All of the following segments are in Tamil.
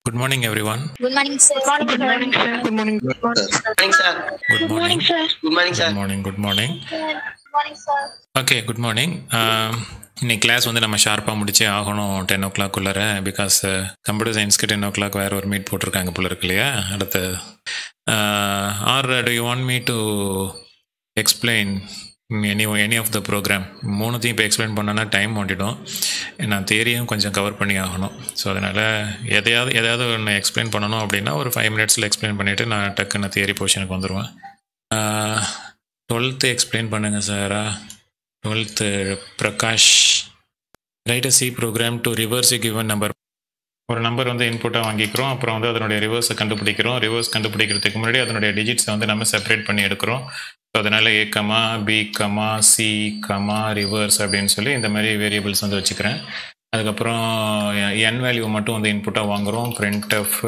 Good morning, everyone. Good morning, sir. Good morning, sir. Good morning. Good morning, sir. Good morning. sir. Good morning, sir. Good morning. Good morning. Good morning, sir. Okay good morning இன்னைக்கு கிளாஸ் வந்து நம்ம ஷார்ப்பாக முடிச்சே ஆகணும் டென் ஓ கிளாக் உள்ளார பிகாஸ் கம்ப்யூட்டர் சயின்ஸ்க்கு டென் ஓ கிளாக் வேறு ஒரு மீட் போட்டிருக்காங்க போல இருக்கு இல்லையா அடுத்து are to you want me to explain any any of the program மூணுத்தையும் இப்போ எக்ஸ்பிளைன் பண்ணோன்னா டைம் ஓட்டிடும் நான் தேரியும் கொஞ்சம் கவர் பண்ணி ஆகணும் ஸோ அதனால் எதையாவது எதையாவது ஒன்று எக்ஸ்பிளைன் பண்ணணும் அப்படின்னா ஒரு ஃபைவ் மினிட்ஸில் எக்ஸ்பிளைன் பண்ணிவிட்டு நான் டக்குன்னு தியரி போர்ஷனுக்கு வந்துடுவேன் டுவெல்த்து எக்ஸ்பிளைன் பண்ணுங்கள் சாரா twelfth Prakash write C program to reverse given number ஒரு நம்பர் வந்து இன்புட்டாக வாங்கிக்கிறோம் அப்புறம் வந்து அதனுடைய ரிவர்ஸை கண்டுபிடிக்கிறோம் ரிவர்ஸ் கண்டுபிடிக்கிறதுக்கு முன்னாடி அதனுடைய டிஜிட்ஸை வந்து நம்ம செப்பரேட் பண்ணி எடுக்கிறோம் ஸோ அதனால் A comma B comma C comma reverse அப்படின்னு சொல்லி இந்த மாதிரி வேரியபிள்ஸ் வந்து வச்சுக்கிறேன் அதுக்கப்புறம் என் வேல்யூ மட்டும் வந்து இன்புட்டாக வாங்குகிறோம் print of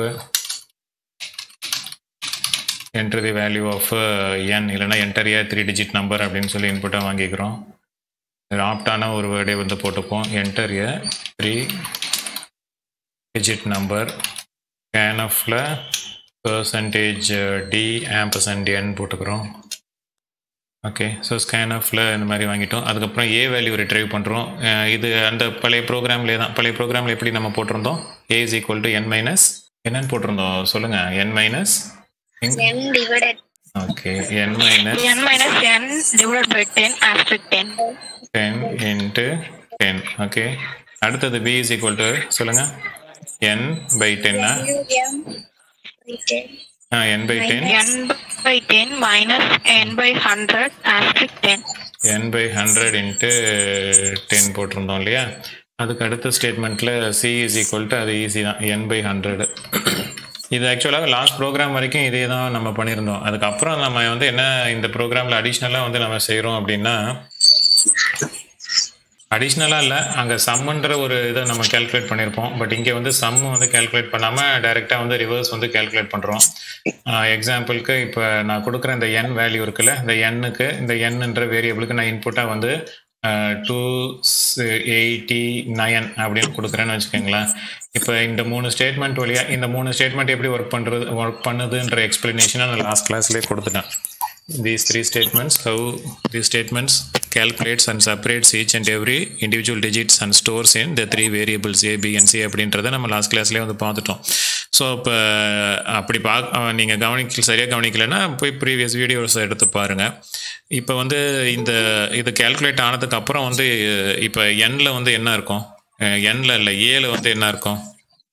enter the value of n இல்லைனா enter a three digit number அப்படின்னு சொல்லி இன்புட்டாக வாங்கிக்கிறோம் ஆப்டான ஒரு வேர்டே வந்து போட்டுப்போம் enter a three digit number கேனஃபில் பர்சன்டேஜ் டி ஆம்பர்சன்ட் என் போட்டுக்கிறோம் ஓகே ஸோ ஸ்கேனஃபில் இந்த மாதிரி வாங்கிட்டோம் அதுக்கப்புறம் ஏ வேல்யூ ரிட்ரைவ் பண்ணுறோம் இது அந்த பழைய ப்ரோக்ராம்லேயே தான் பழைய ப்ரோக்ராமில் எப்படி நம்ம போட்டிருந்தோம் A is equal to n minus என்னன்னு போட்டிருந்தோம் சொல்லுங்கள் n minus N divided. Okay n minus n minus n divided by 10 asterisk 10. Ten into ten okay அடுத்தது பி இஸ் ஈக்குவல் டு சொல்லுங்கள் என் பை டென்னா M written. ஆ n by ten n by 10 minus n by 100 asterisk 10. N by hundred into ten போட்டிருந்தோம் இல்லையா அதுக்கு அடுத்த ஸ்டேட்மெண்ட்டில் சி இஸ் ஈக்குவல் டு அது ஈஸி தான் என் பை ஹண்ட்ரடு இது ஆக்சுவலாக லாஸ்ட் ப்ரோக்ராம் வரைக்கும் இதே தான் நம்ம பண்ணியிருந்தோம் அதுக்கப்புறம் நம்ம வந்து என்ன இந்த ப்ரோக்ராமில் அடிஷ்னலாக வந்து நம்ம செய்கிறோம் அப்படின்னா அடிஷ்னலாக இல்லை அங்கே சம்முன்ற ஒரு இதை நம்ம கேல்குலேட் பண்ணியிருப்போம் பட் இங்கே வந்து சம் வந்து கேல்குலேட் பண்ணாமல் டைரெக்டாக வந்து ரிவர்ஸ் வந்து கேல்குலேட் பண்ணுறோம் எக்ஸாம்பிளுக்கு இப்போ நான் கொடுக்குற இந்த என் வேல்யூ இருக்குல்ல இந்த எண்ணுக்கு இந்த எண்ணுன்ற வேரியபிளுக்கு நான் இன்புட்டாக வந்து டூ எயிட்டி நயன் அப்படின்னு கொடுக்குறேன்னு வச்சுக்கோங்களேன் இப்போ இந்த மூணு ஸ்டேட்மெண்ட் வழியாக இந்த மூணு ஸ்டேட்மெண்ட் எப்படி ஒர்க் பண்ணுறது ஒர்க் பண்ணுதுன்ற எக்ஸ்பிளனேஷனை நான் லாஸ்ட் கிளாஸ்லேயே கொடுத்துட்டேன் these three statements how these statements calculates and separates each and every individual digits and stores in the three variables a b and c அப்படின்றத நம்ம லாஸ்ட் கிளாஸ்லேயே வந்து பார்த்துட்டோம் ஸோ இப்போ அப்படி பார்க்க நீங்கள் கவனிக்க சரியாக கவனிக்கலைன்னா போய் ப்ரீவியஸ் வீடியோஸ் எடுத்து பாருங்கள் இப்போ வந்து இந்த இது கேல்குலேட் ஆனதுக்கப்புறம் வந்து இப்போ எண்ணில் வந்து என்ன இருக்கும் எண்ணில் இல்லை ஏல வந்து என்ன இருக்கும்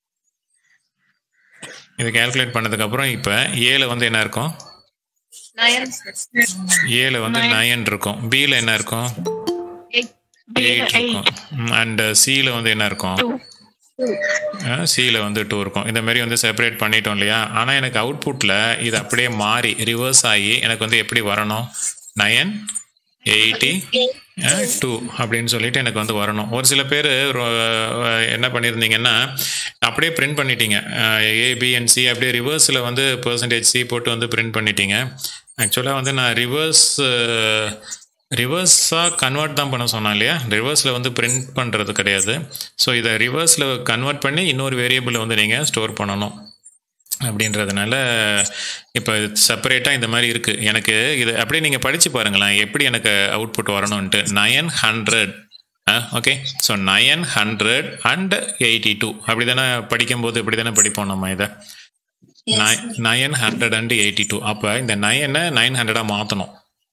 இது கேல்குலேட் பண்ணதுக்கப்புறம் இப்போ ஏல வந்து என்ன இருக்கும் Nine. ஏல வந்து நயன் இருக்கும் பியில் என்ன இருக்கும் Eight. B eight 8. இருக்கும் அண்ட் சியில் வந்து என்ன இருக்கும் 2. சியில் வந்து டூ இருக்கும் இந்த மாதிரி வந்து செப்பரேட் பண்ணிட்டோம் இல்லையா ஆனால் எனக்கு அவுட்புட்டில் இது அப்படியே மாறி ரிவர்ஸ் ஆகி எனக்கு வந்து எப்படி வரணும் நயன் எயிட்டி டூ அப்படின்னு சொல்லிட்டு எனக்கு வந்து வரணும் ஒரு சில பேர் என்ன பண்ணியிருந்தீங்கன்னா அப்படியே பிரிண்ட் பண்ணிட்டீங்க ஏபிஎன்சி அப்படியே ரிவர்ஸில் வந்து பர்சன்டேஜ் சி போட்டு வந்து பிரிண்ட் பண்ணிட்டீங்க ஆக்சுவலாக வந்து நான் ரிவர்ஸ் ரிவர்ஸாக கன்வெர்ட் தான் பண்ண சொன்னேன் இல்லையா ரிவர்ஸில் வந்து பிரிண்ட் பண்ணுறது கிடையாது ஸோ இதை ரிவர்ஸில் கன்வெர்ட் பண்ணி இன்னொரு வேரியபிளை வந்து நீங்கள் ஸ்டோர் பண்ணணும் அப்படின்றதுனால இப்போ செப்பரேட்டாக இந்த மாதிரி இருக்குது எனக்கு இது அப்படியே நீங்கள் படித்து பாருங்களேன் எப்படி எனக்கு அவுட்புட் வரணும்ன்ட்டு nine hundred okay so nine hundred and eighty two அப்படி தானே படிக்கும்போது இப்படி தானே படிப்போம் நம்ம இதை nine hundred and eighty two அப்போ இந்த நயனை நைன் ஹண்ட்ரடாக மாற்றணும்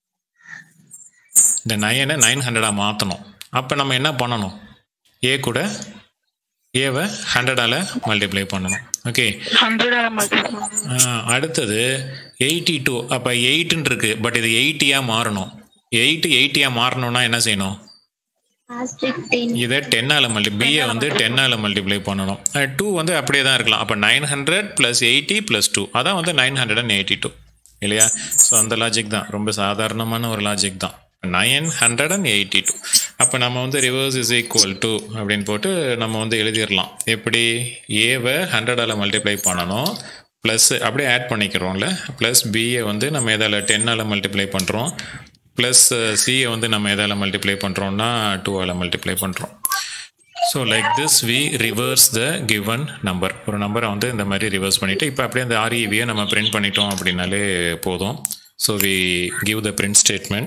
இந்த நயனை நைன் ஹண்ட்ரடாக மாற்றணும் அப்போ நம்ம என்ன பண்ணணும் ஏ கூட ஏவை ஹண்ட்ரடால் மல்டிப்ளை பண்ணணும் ஓகே 100 ஆல multiply பண்ணணும். அடுத்தது எயிட்டி டூ அப்போ எயிட்டுன்னு இருக்கு பட் இது எயிட்டியாக மாறணும் எயிட்டு எயிட்டியாக மாறணும்னா என்ன செய்யணும் Asterisk ten. இதை டென்னால் மல்டி பிஏ வந்து டென்னால் மல்டிப்ளை பண்ணணும் டூ வந்து அப்படியே தான் இருக்கலாம் அப்போ nine hundred plus eighty plus two அதான் வந்து nine hundred and eighty two இல்லையா ஸோ அந்த லாஜிக் தான் ரொம்ப சாதாரணமான ஒரு லாஜிக் தான் nine hundred and eighty two அப்போ நம்ம வந்து ரிவர்ஸ் இஸ் ஈக்குவல் டு அப்படின்னு போட்டு நம்ம வந்து எழுதிடலாம் எப்படி ஏவை ஹண்ட்ரடால் மல்டிப்ளை பண்ணணும் ப்ளஸ் அப்படியே ஆட் பண்ணிக்கிறோம்ல ப்ளஸ் பிஏ வந்து நம்ம எதால் டென்னால் மல்டிப்ளை பண்ணுறோம் ப்ளஸ் சியை வந்து நம்ம எதால் மல்டிப்ளை பண்ணுறோம்னா டூவால் மல்டிப்ளை பண்ணுறோம் so like this we reverse the given number ஒரு நம்பரை வந்து இந்த மாதிரி ரிவர்ஸ் பண்ணிவிட்டு இப்போ அப்படியே அந்த ஆர்இவியை நம்ம பிரிண்ட் பண்ணிட்டோம் அப்படின்னாலே போதும் so we give the print statement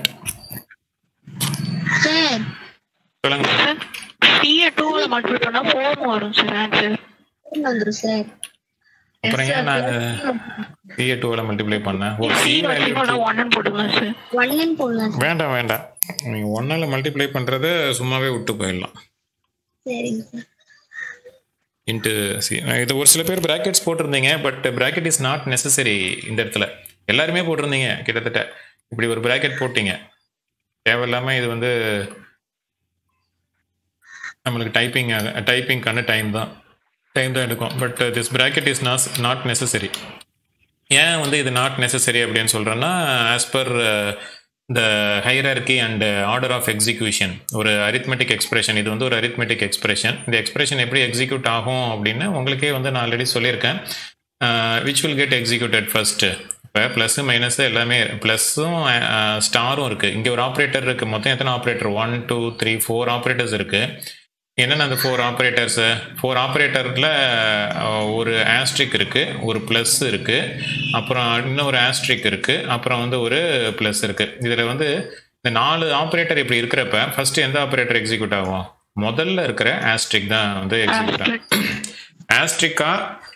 sir சொல்லுங்க சார் சிஏ டூல மல்டிபிள் பண்ணா ஃபோர் வரும் சார் ஆன்சர் வந்துரும் சார் அப்புறம் ஏன் நான் சிஏ டூவில் மல்டிப்ளை பண்ணேன் ஓ சி வேல்யூ ஒன்னு போடுங்க சார் ஒன்னு போடலாம் சார் வேண்டாம் வேண்டாம் நீங்கள் ஒன்றால் மல்டிப்ளை பண்ணுறத சும்மாவே விட்டு போயிடலாம் சரிங்க சார் இன்ட்டு சி இது ஒரு சில பேர் ப்ராக்கெட்ஸ் போட்டிருந்தீங்க but bracket is not necessary இந்த இடத்துல எல்லாருமே போட்டிருந்தீங்க கிட்டத்தட்ட இப்படி ஒரு ப்ராக்கெட் போட்டீங்க தேவையில்லாமல் இது வந்து நம்மளுக்கு டைப்பிங் டைப்பிங்க்கான டைம் தான் டைம் தான் எடுக்கும் but this bracket is not not necessary ஏன் வந்து இது நாட் நெசசரி அப்படின்னு சொல்கிறேன்னா as per the hierarchy and order of execution ஒரு அரித்மெட்டிக் எக்ஸ்பிரஷன் இது வந்து ஒரு அரித்மெட்டிக் எக்ஸ்பிரஷன் இந்த எக்ஸ்பிரஷன் எப்படி எக்ஸிக்யூட் ஆகும் அப்படின்னு உங்களுக்கே வந்து நான் ஆல்ரெடி சொல்லியிருக்கேன் which will get executed first இப்போ ப்ளஸ்ஸு மைனஸ் எல்லாமே ப்ளஸ்ஸும் ஸ்டாரும் இருக்குது இங்கே ஒரு ஆப்ரேட்டர் இருக்குது மொத்தம் எத்தனை operator one two three four operators இருக்குது என்னென்ன அந்த ஃபோர் ஆப்ரேட்டர்ஸு ஃபோர் ஆப்ரேட்டரில் ஒரு ஆஸ்ட்ரிக் இருக்குது ஒரு ப்ளஸ் இருக்குது அப்புறம் இன்னொரு ஆஸ்ட்ரிக் இருக்குது அப்புறம் வந்து ஒரு ப்ளஸ் இருக்குது இதில் வந்து இந்த நாலு ஆப்ரேட்டர் இப்படி இருக்கிறப்ப ஃபர்ஸ்ட் எந்த ஆப்ரேட்டர் எக்ஸிக்யூட் ஆகும் முதல்ல இருக்கிற ஆஸ்ட்ரிக் தான் வந்து எக்ஸிக்யூட் ஆகும் ஆஸ்ட்ரிக்கா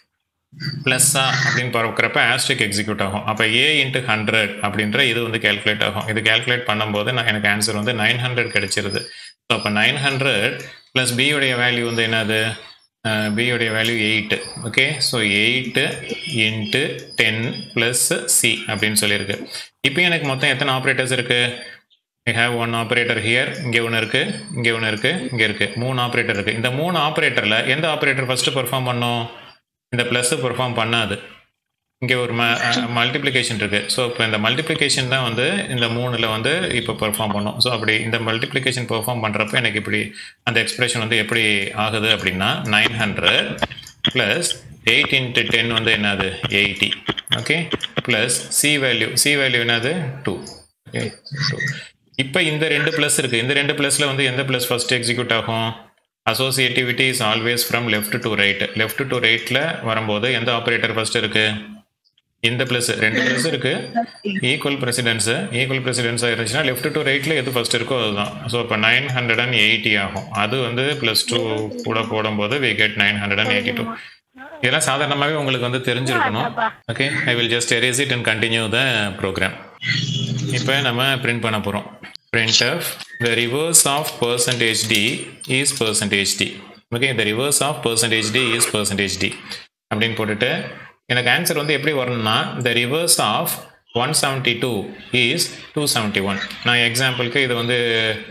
ப்ளஸ்ஸா அப்படின்னு பார்க்குறப்ப ஆஸ்ட்ரிக் எக்ஸிக்யூட் ஆகும் அப்போ ஏ இன்ட்டு ஹண்ட்ரட் அப்படின்ற இது வந்து கேல்குலேட் ஆகும் இது கேல்குலேட் பண்ணும்போது நான் எனக்கு ஆன்சர் வந்து நைன் ஹண்ட்ரட் கிடைச்சிருது ஸோ அப்போ நைன் ஹண்ட்ரட் ப்ளஸ் பியோடைய வேல்யூ வந்து என்னது பியோடைய value eight okay so eight into ten plus C அப்படின்னு சொல்லியிருக்கு இப்போ எனக்கு மொத்தம் எத்தனை ஆப்ரேட்டர்ஸ் இருக்குது I have one operator here இங்கே ஒன்று இருக்குது இங்கே ஒன்று இருக்குது இங்கே இருக்குது மூணு ஆப்ரேட்டர் இருக்குது இந்த மூணு ஆப்ரேட்டரில் எந்த ஆப்ரேட்டர் ஃபஸ்ட்டு பெர்ஃபார்ம் பண்ணும் இந்த ப்ளஸ்ஸு பெர்ஃபார்ம் பண்ணாது இங்கே ஒரு ம மல்டிப்ளிகேஷன் இருக்குது ஸோ இப்போ இந்த மல்டிப்ளிகேஷன் தான் வந்து இந்த மூணில் வந்து இப்போ பெர்ஃபார்ம் பண்ணும் ஸோ அப்படி இந்த மல்டிப்ளிகேஷன் பெர்ஃபார்ம் பண்ணுறப்ப எனக்கு இப்படி அந்த எக்ஸ்பிரஷன் வந்து எப்படி ஆகுது அப்படின்னா nine hundred plus eight into ten வந்து என்னது eighty okay plus C value C value என்னது டூ ஓகே டூ இப்போ இந்த ரெண்டு ப்ளஸ் இருக்குது இந்த ரெண்டு ப்ளஸில் வந்து எந்த ப்ளஸ் ஃபஸ்ட் எக்ஸிக்யூட் ஆகும் associativity is always from left to right left to ரைட்டில் வரும்போது எந்த ஆப்ரேட்டர் ஃபர்ஸ்ட் இருக்கு இந்த ப்ளஸ் ரெண்டு ப்ளஸ் இருக்கு ஈக்குவல் பிரசிடென்ஸ் ஈக்குவல் பிரசிடென்ஸ் இருந்துச்சுன்னா லெஃப்ட் டு ரைட்டில் எது ஃபர்ஸ்ட் இருக்கோ அதுதான் ஸோ இப்போ நைன் ஹண்ட்ரட் அண்ட் எயிட்டி ஆகும் அது வந்து ப்ளஸ் டூ கூட போடும்போது we get nine hundred and eighty two இதெல்லாம் சாதாரணமாகவே உங்களுக்கு வந்து தெரிஞ்சிருக்கணும் okay I will just erase it and continue the program இப்போ நம்ம பிரிண்ட் பண்ண போகிறோம் printf the reverse of percentage d is percentage d okay the reverse of percentage d is percentage d அப்படின்னு போட்டுட்டு எனக்கு ஆன்சர் வந்து எப்படி வரணும்னா the reverse of 172 is 271 நான் எக்ஸாம்பிளுக்கு இது வந்து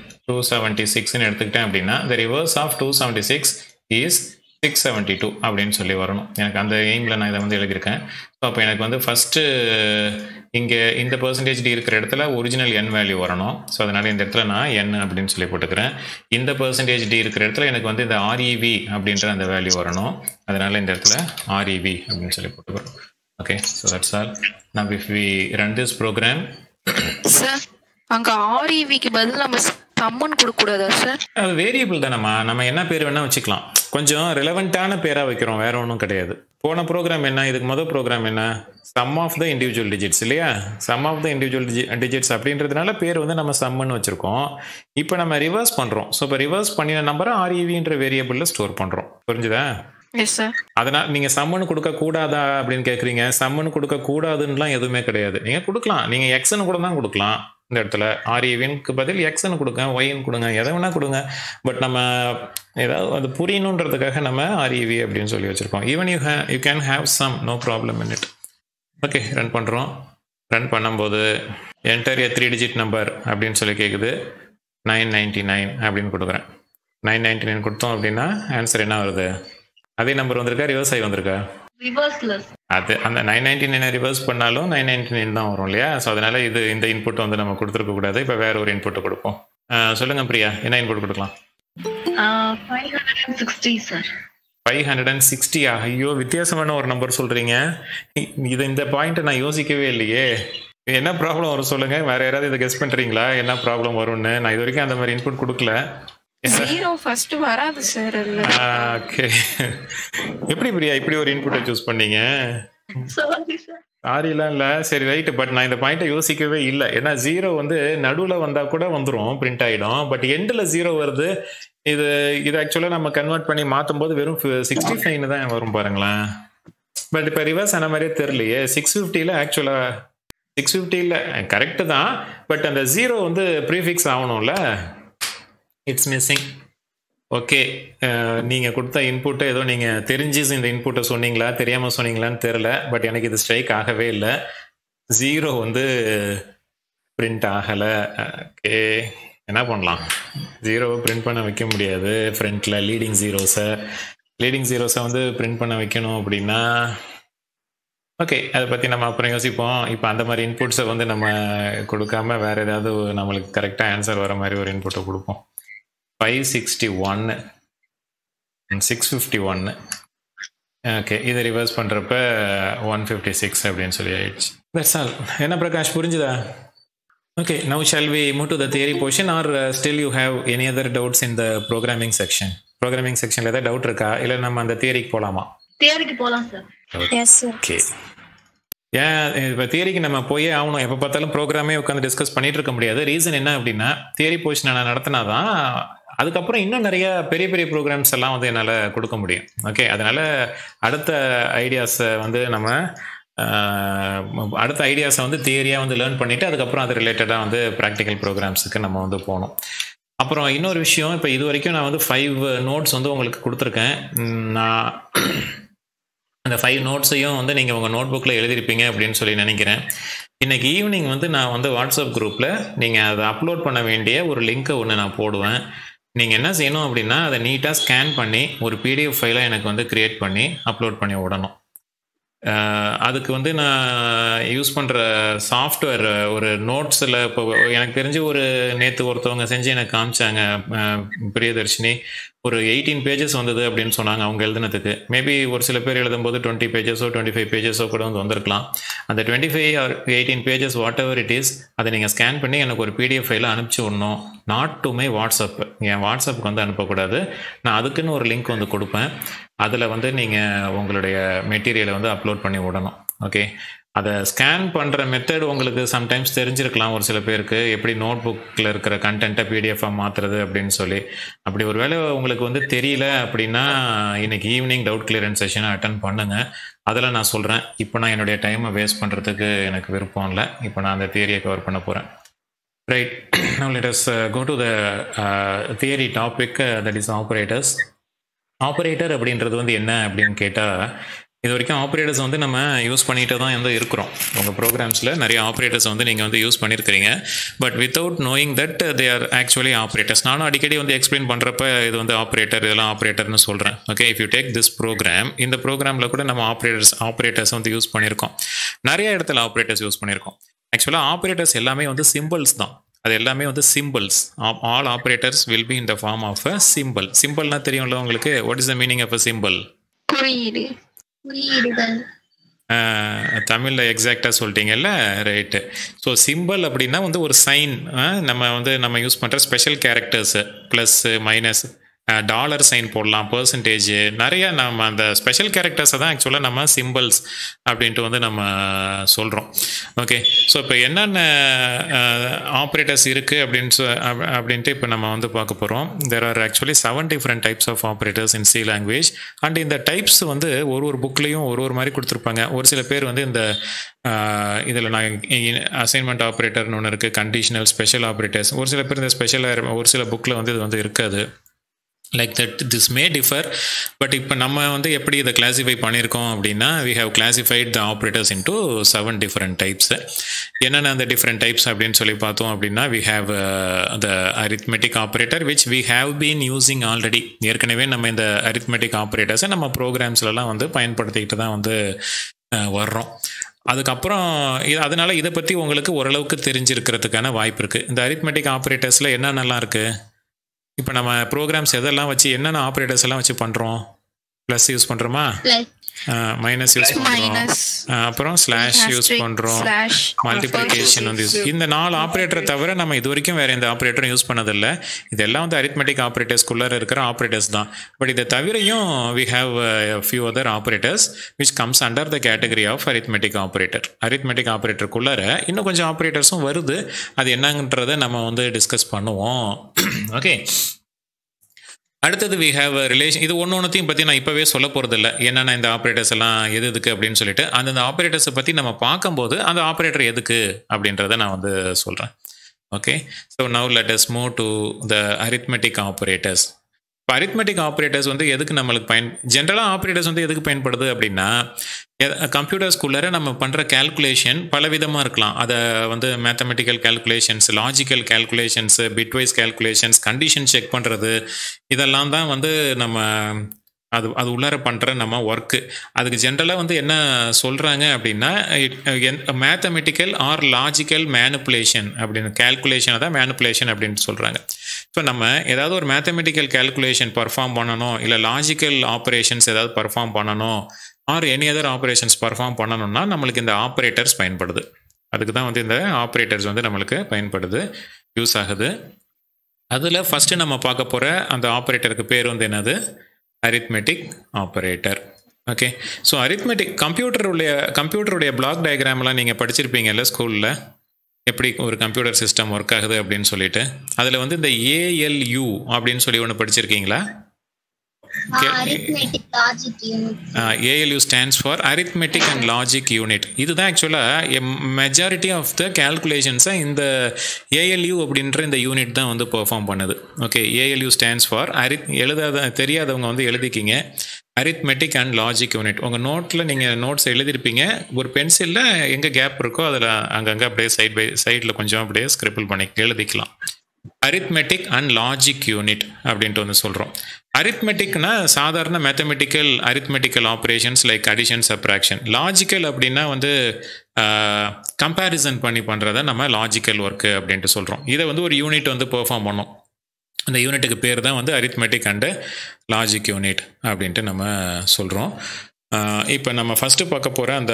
276ன்னு எடுத்துக்கிட்டேன் அப்படின்னா the reverse of 276 is 672 அப்படின்னு சொல்லி வரணும் எனக்கு அந்த எய்மில் நான் இதை வந்து எழுதியிருக்கேன் ஸோ அப்போ எனக்கு வந்து ஃபஸ்ட்டு இங்கே இந்த பர்சன்டேஜ் டி இருக்கிற இடத்துல ஒரிஜினல் என் வேல்யூ வரணும் ஸோ அதனால் இந்த இடத்துல நான் என் அப்படின்னு சொல்லி போட்டுக்கிறேன் இந்த பர்சன்டேஜ் டி இருக்கிற இடத்துல எனக்கு வந்து இந்த ஆர்இவி அப்படின்ற அந்த வேல்யூ வரணும் அதனால் இந்த இடத்துல ஆர்இவி அப்படின்னு சொல்லி போட்டுக்கிறோம் ஓகே ஸோ தட்ஸ் ஆல் நம்ம if we run this program sir அங்க ஆர்இவிக்கு பதில் நம்ம சம்மன் கொடுக்க கூடாதா சார் அது வேரியபிள் தானம்மா நம்ம என்ன பேர் வேணால் வச்சுக்கலாம் கொஞ்சம் ரிலவெண்ட்டான பேராக வைக்கிறோம் வேற ஒன்றும் கிடையாது போன ப்ரோக்ராம் என்ன இதுக்கு மொதல் ப்ரோக்ராம் என்ன sum of the individual digits இல்லையா sum of the individual digits அப்படின்றதுனால பேர் வந்து நம்ம சம்முன்னு வச்சுருக்கோம் இப்போ நம்ம ரிவர்ஸ் பண்ணுறோம் ஸோ இப்போ ரிவர்ஸ் பண்ணின நம்பரை ஆர்இவின்ற வேரியபிளில் ஸ்டோர் பண்ணுறோம் புரிஞ்சுதா எஸ் சார் அதனால் நீங்கள் சம்மனு கொடுக்க கூடாதா அப்படின்னு கேட்குறீங்க சம்மனு கொடுக்க கூடாதுன்னுலாம் எதுவுமே கிடையாது நீங்கள் கொடுக்கலாம் நீங்கள் எக்ஸ்னு கூட தான் கொடுக்கலாம் இந்த இடத்துல ஆர்இவின்க்கு பதில் எக்ஸ்னு கொடுங்க ஒய்ன்னு கொடுங்க எதை வேணால் கொடுங்க பட் நம்ம ஏதாவது அது புரியணுன்றதுக்காக நம்ம ஆர்இவி அப்படின்னு சொல்லி வச்சுருக்கோம் even you hey you can have some no problem in it okay run பண்ணுறோம் ரன் பண்ணும்போது enter a three digit number அப்படின்னு சொல்லி கேட்குது நைன் நைன்ட்டி நைன் அப்படின்னு கொடுக்குறேன் நைன் நைன்ட்டி நைன் கொடுத்தோம் அப்படின்னா ஆன்சர் என்ன வருது அதே நம்பர் வந்திருக்கா ரிவர்ஸ் ஆகி வந்திருக்கா ரிவர்ஸ்ல அது அந்த நைன் நைன்டி நைனை ரிவர்ஸ் பண்ணாலும் நைன் நைன்டி நைன் தான் வரும் இல்லையா ஸோ அதனால இது இந்த இன்புட் வந்து நம்ம கொடுத்துருக்க கூடாது இப்போ வேற ஒரு இன்புட் கொடுப்போம் அஹ் சொல்லுங்க பிரியா என்ன இன்புட் கொடுக்கலாம் five hundred and sixty sir five hundred and சிக்ஸ்டியா ஐயோ வித்தியாசமான ஒரு நம்பர் சொல்றீங்க இ- இது இந்த பாயிண்ட்டை நான் யோசிக்கவே இல்லையே என்ன ப்ராப்ளம் வரும் சொல்லுங்க வேற யாராவது இதை கெஸ் பண்றீங்களா என்ன ப்ராப்ளம் வரும்னு நான் இது வரைக்கும் அந்த மாதிரி இன்புட் கொடுக்கல ஜீரோ ஃபர்ஸ்ட் வராது சார் இல்ல ஓகே எப்படி பிரியா இப்படி ஒரு இன்புட்டை சூஸ் பண்ணீங்க சாரி சார் சாரிலாம் இல்லை சரி ரைட்டு பட் நான் இந்த பாயிண்ட்டை யோசிக்கவே இல்லை ஏன்னா ஜீரோ வந்து நடுவில் வந்தால் கூட வந்துடும் பிரிண்ட் ஆகிடும் பட் எண்டில் ஜீரோ வருது இது இது ஆக்சுவலாக நம்ம கன்வெர்ட் பண்ணி மாற்றும் போது வெறும் சிக்ஸ்டி ஃபைவ்னு தான் வரும் பாருங்களேன் பட் இப்போ ரிவர்ஸ் ஆன மாதிரியே தெரியலையே சிக்ஸ் ஃபிஃப்டியில் ஆக்சுவலாக சிக்ஸ் ஃபிஃப்டியில் கரெக்டு தான் பட் அந்த ஜீரோ வந்து ப்ரீஃபிக்ஸ் ஆகணும்ல இட்ஸ் மிஸ்ஸிங் ஓகே நீங்கள் கொடுத்த இன்புட்டை ஏதோ நீங்கள் தெரிஞ்சு இந்த இன்புட்டை சொன்னீங்களா தெரியாமல் சொன்னீங்களான்னு தெரில பட் எனக்கு இது ஸ்ட்ரைக் ஆகவே இல்லை ஜீரோ வந்து பிரிண்ட் ஆகலை ஓகே என்ன பண்ணலாம் ஜீரோவை பிரிண்ட் பண்ண வைக்க முடியாது ஃப்ரண்ட்டில் லீடிங் ஜீரோஸை லீடிங் ஜீரோஸை வந்து பிரிண்ட் பண்ண வைக்கணும் அப்படின்னா ஓகே அதை பற்றி நம்ம அப்புறம் யோசிப்போம் இப்போ அந்த மாதிரி இன்புட்ஸை வந்து நம்ம கொடுக்காம வேறு ஏதாவது நம்மளுக்கு கரெக்டாக ஆன்சர் வர மாதிரி ஒரு இன்புட்டை கொடுப்போம் ஃபைவ் சிக்ஸ்டி ஒன்னு சிக்ஸ் ஃபிஃப்டி ஒன்னு ஓகே இதை ரிவர்ஸ் பண்ணுறப்ப ஒன் ஃபிஃப்டி சிக்ஸ் அப்படின்னு சொல்லி ஆயிடுச்சு தட்ஸ் ஆல் என்ன பிரகாஷ் புரிஞ்சுதா okay now shall we move to the theory portion are still you have any other doubts in the programming section programming செக்ஷனில் ஏதாவது டவுட் இருக்கா இல்லை நம்ம அந்த தியரிக்கு போகலாமா தியரிக்கு போலாம் சார் எஸ் சார் ஓகே ஏன் இப்போ தியரிக்கு நம்ம போயே ஆகணும் எப்போ பார்த்தாலும் ப்ரோக்ராமே உட்காந்து டிஸ்கஸ் பண்ணிட்டு இருக்க முடியாது ரீசன் என்ன அப்படின்னா தியரி போர்ஷன் நான் நடத்தினா தான் அதுக்கப்புறம் இன்னும் நிறைய பெரிய பெரிய ப்ரோக்ராம்ஸ் எல்லாம் வந்து என்னால் கொடுக்க முடியும் ஓகே அதனால அடுத்த ஐடியாஸை வந்து நம்ம ஆஹ், அடுத்த ஐடியாஸை வந்து தியரியாக வந்து லேர்ன் பண்ணிட்டு அதுக்கப்புறம் அது ரிலேட்டடாக வந்து ப்ராக்டிக்கல் ப்ரோக்ராம்ஸுக்கு நம்ம வந்து போகணும் அப்புறம் இன்னொரு விஷயம் இப்போ இது வரைக்கும் நான் வந்து ஃபைவ் நோட்ஸ் வந்து உங்களுக்கு கொடுத்துருக்கேன் உம், நான் அந்த ஃபைவ் நோட்ஸையும் வந்து நீங்கள் உங்கள் நோட் புக்கில் எழுதிருப்பீங்க அப்படின்னு சொல்லி நினைக்கிறேன் இன்னைக்கு ஈவினிங் வந்து நான் வந்து வாட்ஸ்அப் குரூப்பில் நீங்கள் அதை அப்லோட் பண்ண வேண்டிய ஒரு லிங்க்கை ஒன்று நான் போடுவேன் நீங்கள் என்ன செய்யணும் அப்படின்னா அதை நீட்டாக ஸ்கேன் பண்ணி ஒரு பிடிஎஃப் ஃபைலை எனக்கு வந்து க்ரியேட் பண்ணி அப்லோட் பண்ணி விடணும் அஹ் அதுக்கு வந்து நான் யூஸ் பண்ணுற சாஃப்ட்வேர் ஒரு நோட்ஸில் இப்போ எனக்கு தெரிஞ்சு ஒரு நேற்று ஒருத்தவங்க செஞ்சு எனக்கு காமிச்சாங்க அஹ் பிரியதர்ஷினி ஒரு எயிட்டீன் பேஜஸ் வந்தது அப்படின்னு சொன்னாங்க அவங்க எழுதுனதுக்கு மேபி ஒரு சில பேர் எழுதும்போது டுவெண்ட்டி பேஜஸோ டுவெண்ட்டி ஃபைவ் பேஜஸோ கூட வந்து வந்திருக்கலாம் அந்த twenty five or eighteen pages whatever it is அதை நீங்கள் ஸ்கேன் பண்ணி எனக்கு ஒரு பிடிஎஃப் ஃபைல அனுப்பிச்சி விடணும் நாட் டு மை வாட்ஸ்அப் என் வாட்ஸ்அப்புக்கு வந்து அனுப்பக்கூடாது நான் அதுக்குன்னு ஒரு லிங்க் வந்து கொடுப்பேன் அதில் வந்து நீங்கள் உங்களுடைய மெட்டீரியலை வந்து அப்லோட் பண்ணி விடணும் ஓகே அதை ஸ்கேன் பண்ணுற மெத்தட் உங்களுக்கு சம்டைம்ஸ் தெரிஞ்சிருக்கலாம் ஒரு சில பேருக்கு எப்படி நோட் புக்கில் இருக்கிற கண்டென்ட்டை பிடிஎஃபாக மாற்றுறது அப்படின்னு சொல்லி அப்படி ஒரு வேளை உங்களுக்கு வந்து தெரியல அப்படின்னா இன்னைக்கு ஈவினிங் டவுட் கிளியரன்ஸ் செஷனை அட்டன் பண்ணுங்க அதில் நான் சொல்கிறேன் இப்போ நான் என்னுடைய டைமை வேஸ்ட் பண்ணுறதுக்கு எனக்கு விருப்பம் இல்லை இப்போ நான் அந்த தியரியை கவர் பண்ண போகிறேன் right now let us uh, go to the uh, theory topic uh, that is operators operator அப்படின்றது வந்து என்ன அப்படின்னு கேட்டால் இது வரைக்கும் ஆப்ரேட்டர்ஸ் வந்து நம்ம யூஸ் பண்ணிட்டு தான் வந்து இருக்கிறோம் உங்கள் ப்ரோக்ராம்ஸில் நிறைய ஆப்ரேட்டர்ஸ் வந்து நீங்கள் வந்து யூஸ் பண்ணியிருக்கிறீங்க but without knowing that they are actually operators நானும் அடிக்கடி வந்து எக்ஸ்பிளைன் பண்ணுறப்ப இது வந்து ஆப்ரேட்டர் இதெல்லாம் ஆப்ரேட்டர்னு சொல்கிறேன் okay if you take this program இந்த ப்ரோக்ராமில் கூட நம்ம ஆப்ரேட்டர்ஸ் ஆப்ரேட்டர்ஸ் வந்து யூஸ் பண்ணியிருக்கோம் நிறைய இடத்துல ஆப்ரேட்டர்ஸ் யூஸ் பண்ணியிருக்கோம் ஆக்சுவலாக ஆப்ரேட்டர்ஸ் எல்லாமே வந்து சிம்பிள்ஸ் தான் அது எல்லாமே வந்து symbols all operators will be in the form of a symbol சிம்பிள்னா தெரியும்ல உங்களுக்கு what is the meaning of a symbol குறியீடு குறியீடுகள் தமிழில் எக்ஸாக்டாக சொல்லிட்டீங்கல்ல ரைட்டு ஸோ சிம்பிள் அப்படின்னா வந்து ஒரு சைன் நம்ம வந்து நம்ம யூஸ் பண்ணுற special characters plus minus dollar sign போடலாம் பர்சன்டேஜ் நிறைய நம்ம அந்த ஸ்பெஷல் கேரக்டர்ஸை தான் ஆக்சுவலாக நம்ம சிம்பிள்ஸ் அப்படின்ட்டு வந்து நம்ம சொல்கிறோம் ஓகே ஸோ இப்போ என்னென்ன ஆப்ரேட்டர்ஸ் இருக்குது அப்படின்னு சொ அப்- அப்படின்ட்டு இப்போ நம்ம வந்து பார்க்க போகிறோம் there are actually seven different types of operators in C language and இந்த டைப்ஸ் வந்து ஒரு ஒரு புக்லேயும் ஒரு ஒரு மாதிரி கொடுத்துருப்பாங்க ஒரு சில பேர் வந்து இந்த இதில் நான் அசைன்மெண்ட் ஆப்ரேட்டர்னு ஒன்று இருக்குது கண்டிஷனல் ஸ்பெஷல் ஆப்ரேட்டர்ஸ் ஒரு சில பேர் இந்த ஸ்பெஷல் ஒரு சில புக்கில் வந்து இது வந்து இருக்காது like that this may differ but இப்போ நம்ம வந்து எப்படி இதை கிளாசிஃபை பண்ணியிருக்கோம் அப்படின்னா we have classified the operators into seven different types என்னென்ன அந்த டிஃப்ரெண்ட் டைப்ஸ் அப்படின்னு சொல்லி பார்த்தோம் அப்படின்னா we have the arithmetic operator which we have been using already ஏற்கனவே நம்ம இந்த அரித்மெட்டிக் ஆப்ரேட்டர்ஸை நம்ம ப்ரோக்ராம்ஸ்லலாம் வந்து பயன்படுத்திக்கிட்டு தான் வந்து அஹ், வர்றோம் அதுக்கப்புறம் இது அதனால இதை பற்றி உங்களுக்கு ஓரளவுக்கு தெரிஞ்சிருக்கிறதுக்கான வாய்ப்பு இருக்குது இந்த அரித்மெட்டிக் ஆப்ரேட்டர்ஸில் என்னென்னலாம் இருக்குது இப்போ நம்ம ப்ரோக்ராம்ஸ் எதெல்லாம் வச்சு என்னென்ன ஆப்ரேட்டர்ஸ் எல்லாம் வச்சு பண்ணுறோம் ப்ளஸ் யூஸ் பண்ணுறோமா பிளஸ் மைனஸ் யூஸ் பண்ணுறோம் மைனஸ் அப்புறம் ஸ்லாஷ் யூஸ் பண்ணுறோம் ஸ்லாஷ் மல்டிப்ளிகேஷன் வந்து use- இந்த நாலு ஆப்ரேட்டரை தவிர நம்ம இது வரைக்கும் வேற எந்த ஆப்ரேட்டரும் யூஸ் பண்ணதில்ல இதெல்லாம் வந்து அரித்மெட்டிக் ஆப்ரேட்டர்ஸ்குள்ளார இருக்கிற ஆப்ரேட்டர்ஸ் தான் பட் இதை தவிரையும் we have few other operators which comes under the category of arithmetic operator arithmetic ஆப்ரேட்டருக்குள்ளார இன்னும் கொஞ்சம் ஆப்ரேட்டர்ஸும் வருது அது என்னங்கன்றதை நம்ம வந்து டிஸ்கஸ் பண்ணுவோம் ஓகே அடுத்தது வி ஹேவ் ரிலேஷன் இது ஒன்று ஒன்றுத்தையும் பற்றி நான் இப்போவே சொல்ல போகிறது இல்லை என்னென்ன இந்த ஆப்ரேட்டர்ஸ் எல்லாம் எது எதுக்கு அப்படின்னு சொல்லிட்டு அந்தந்த ஆப்ரேட்டர்ஸை பற்றி நம்ம பார்க்கும்போது அந்த ஆப்ரேட்டர் எதுக்கு அப்படின்றத நான் வந்து சொல்கிறேன் okay so now let us move to the arithmetic operators இப்போ அரித்மெட்டிக் ஆப்ரேட்டர்ஸ் வந்து எதுக்கு நம்மளுக்கு பயன் ஜென்ரலாக ஆப்ரேட்டர்ஸ் வந்து எதுக்கு பயன்படுது அப்படின்னா கம்ப்யூட்டர்ஸ்குள்ளார நம்ம பண்ணுற கேல்குலேஷன் பலவிதமாக இருக்கலாம் அதை வந்து mathematical calculations logical calculations bitwise calculations condition check பண்ணுறது இதெல்லாம் தான் வந்து நம்ம அது அது உள்ளார பண்ணுற நம்ம ஒர்க்கு அதுக்கு ஜென்ரலாக வந்து என்ன சொல்கிறாங்க அப்படின்னா மேத்தமெட்டிக்கல் ஆர் லாஜிக்கல் மேனுப்புலேஷன் அப்படின்னு கேல்குலேஷனை தான் மேனுப்புலேஷன் அப்படின்னு சொல்கிறாங்க ஸோ நம்ம ஏதாவது ஒரு மேத்தமெட்டிக்கல் கேல்குலேஷன் பர்ஃபார்ம் பண்ணணும் இல்லை லாஜிக்கல் ஆப்ரேஷன்ஸ் ஏதாவது பர்ஃபார்ம் பண்ணணும் or any other operations perform பண்ணணும்னா நம்மளுக்கு இந்த ஆப்ரேட்டர்ஸ் பயன்படுது அதுக்கு தான் வந்து இந்த ஆப்ரேட்டர்ஸ் வந்து நம்மளுக்கு பயன்படுது யூஸ் ஆகுது அதில் ஃபஸ்ட்டு நம்ம பார்க்க போகிற அந்த ஆப்ரேட்டருக்கு பேர் வந்து என்னது arithmetic operator okay so arithmetic கம்ப்யூட்டருடைய கம்ப்யூட்டருடைய பிளாக் டயக்ராம்லாம் நீங்கள் படிச்சிருப்பீங்கல்ல ஸ்கூலில் எப்படி ஒரு கம்ப்யூட்டர் சிஸ்டம் ஒர்க் ஆகுது அப்படின்னு சொல்லிட்டு அதில் வந்து இந்த ஏஎல்யூ அப்படின்னு சொல்லி ஒன்று படிச்சிருக்கீங்களா arithmetic logic unit ALU stands for arithmetic and logic unit இதுதான் ஆக்சுவலாக மெஜாரிட்டி ஆஃப் த கேல்குலேஷன்ஸை இந்த ஏஎல்யூ அப்படின்ற இந்த யூனிட் தான் வந்து பெர்ஃபார்ம் பண்ணுது ஓகே ஏஎல்யூ ஸ்டாண்ட்ஸ் ஃபார் அரித் எழுதாத தெரியாதவங்க வந்து எழுதிக்கிங்க அரித்மெட்டிக் அண்ட் லாஜிக் யூனிட் உங்கள் நோட்டில் நீங்கள் நோட்ஸ் எழுதிருப்பீங்க ஒரு பென்சிலில் எங்கே கேப் இருக்கோ அதில் அங்கங்கே அப்படியே சைட் பை சைடில் கொஞ்சம் அப்படியே ஸ்கிரிப்பிள் பண்ணி எழுதிக்கலாம் அரித்மெட்டிக் அண்ட் லாஜிக் யூனிட் அப்படின்ட்டு வந்து சொல்கிறோம் அரித்மெட்டிக்னா சாதாரண mathematical arithmetical operations like addition subtraction logical அப்படின்னா வந்து கம்பேரிசன் பண்ணி பண்ணுறத நம்ம லாஜிக்கல் ஒர்க்கு அப்படின்ட்டு சொல்கிறோம் இதை வந்து ஒரு யூனிட் வந்து பெர்ஃபார்ம் பண்ணோம் அந்த யூனிட்டுக்கு பேர் தான் வந்து அரித்மெட்டிக் அண்டு லாஜிக் யூனிட் அப்படின்ட்டு நம்ம சொல்கிறோம் இப்போ நம்ம ஃபஸ்ட்டு பார்க்க போகிற அந்த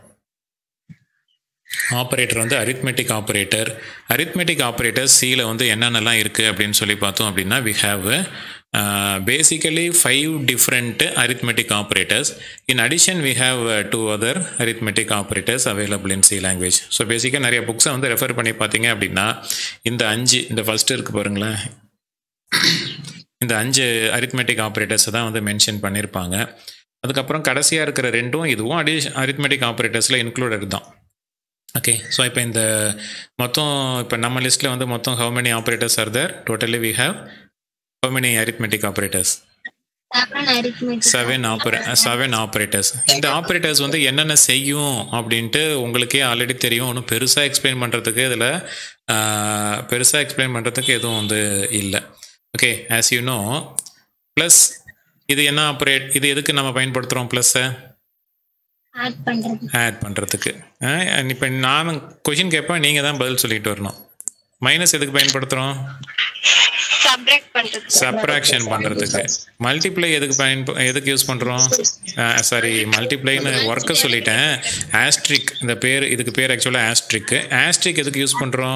ஆப்ரேட்டர் வந்து அரித்மெட்டிக் ஆப்ரேட்டர் அரித்மெட்டிக் ஆப்ரேட்டர் சியில் வந்து என்னென்னலாம் இருக்குது அப்படின்னு சொல்லி பார்த்தோம் அப்படின்னா we have basically five different arithmetic operators in addition we have two other arithmetic operators available in C language so பேசிக்காக நிறைய புக்ஸை வந்து ரெஃபர் பண்ணி பார்த்தீங்க அப்படின்னா இந்த அஞ்சு இந்த ஃபஸ்ட்டு இருக்குது பாருங்களேன் இந்த அஞ்சு அரித்மெட்டிக் ஆப்ரேட்டர்ஸை தான் வந்து மென்ஷன் பண்ணியிருப்பாங்க அதுக்கப்புறம் கடைசியாக இருக்கிற ரெண்டும் இதுவும் அடி அரித்மெட்டிக் ஆப்ரேட்டர்ஸில் இன்க்ளூடட் தான் ஓகே ஸோ இப்போ இந்த மொத்தம் இப்போ நம்ம லிஸ்ட்டில் வந்து மொத்தம் how many operators are there totally we have how many arithmetic operators seven arithmetic seven ஆப்ரே செவன் ஆப்ரேட்டர்ஸ் இந்த ஆப்ரேட்டர்ஸ் வந்து என்னென்ன செய்யும் அப்படின்ட்டு உங்களுக்கே ஆல்ரெடி தெரியும் ஒன்றும் பெருசாக எக்ஸ்பிளைன் பண்ணுறதுக்கு இதில் பெருசாக எக்ஸ்பிளைன் பண்ணுறதுக்கு எதுவும் வந்து இல்லை okay as you know plus இது என்ன ஆப்ரேட் இது எதுக்கு நம்ம பயன்படுத்துகிறோம் ப்ளஸ்ஸை add பண்றது ஆட் பண்ணுறதுக்கு இப்போ நான் கொஷின் கேட்பேன் நீங்கள் தான் பதில் சொல்லிட்டு வரணும் மைனஸ் எதுக்கு பயன்படுத்துகிறோம் சப்ராக்ட் பண்றது சப்ராக்ஷன் பண்ணுறதுக்கு மல்டிப்ளை எதுக்கு பயன் எதுக்கு யூஸ் பண்ணுறோம் சாரி மல்டிப்ளைன்னு ஒர்க்கை சொல்லிட்டேன் ஆஸ்ட்ரிக் இந்த பேர் இதுக்கு பேர் ஆக்சுவலாக ஆஸ்ட்ரிக் ஆஸ்ட்ரிக் எதுக்கு யூஸ் பண்ணுறோம்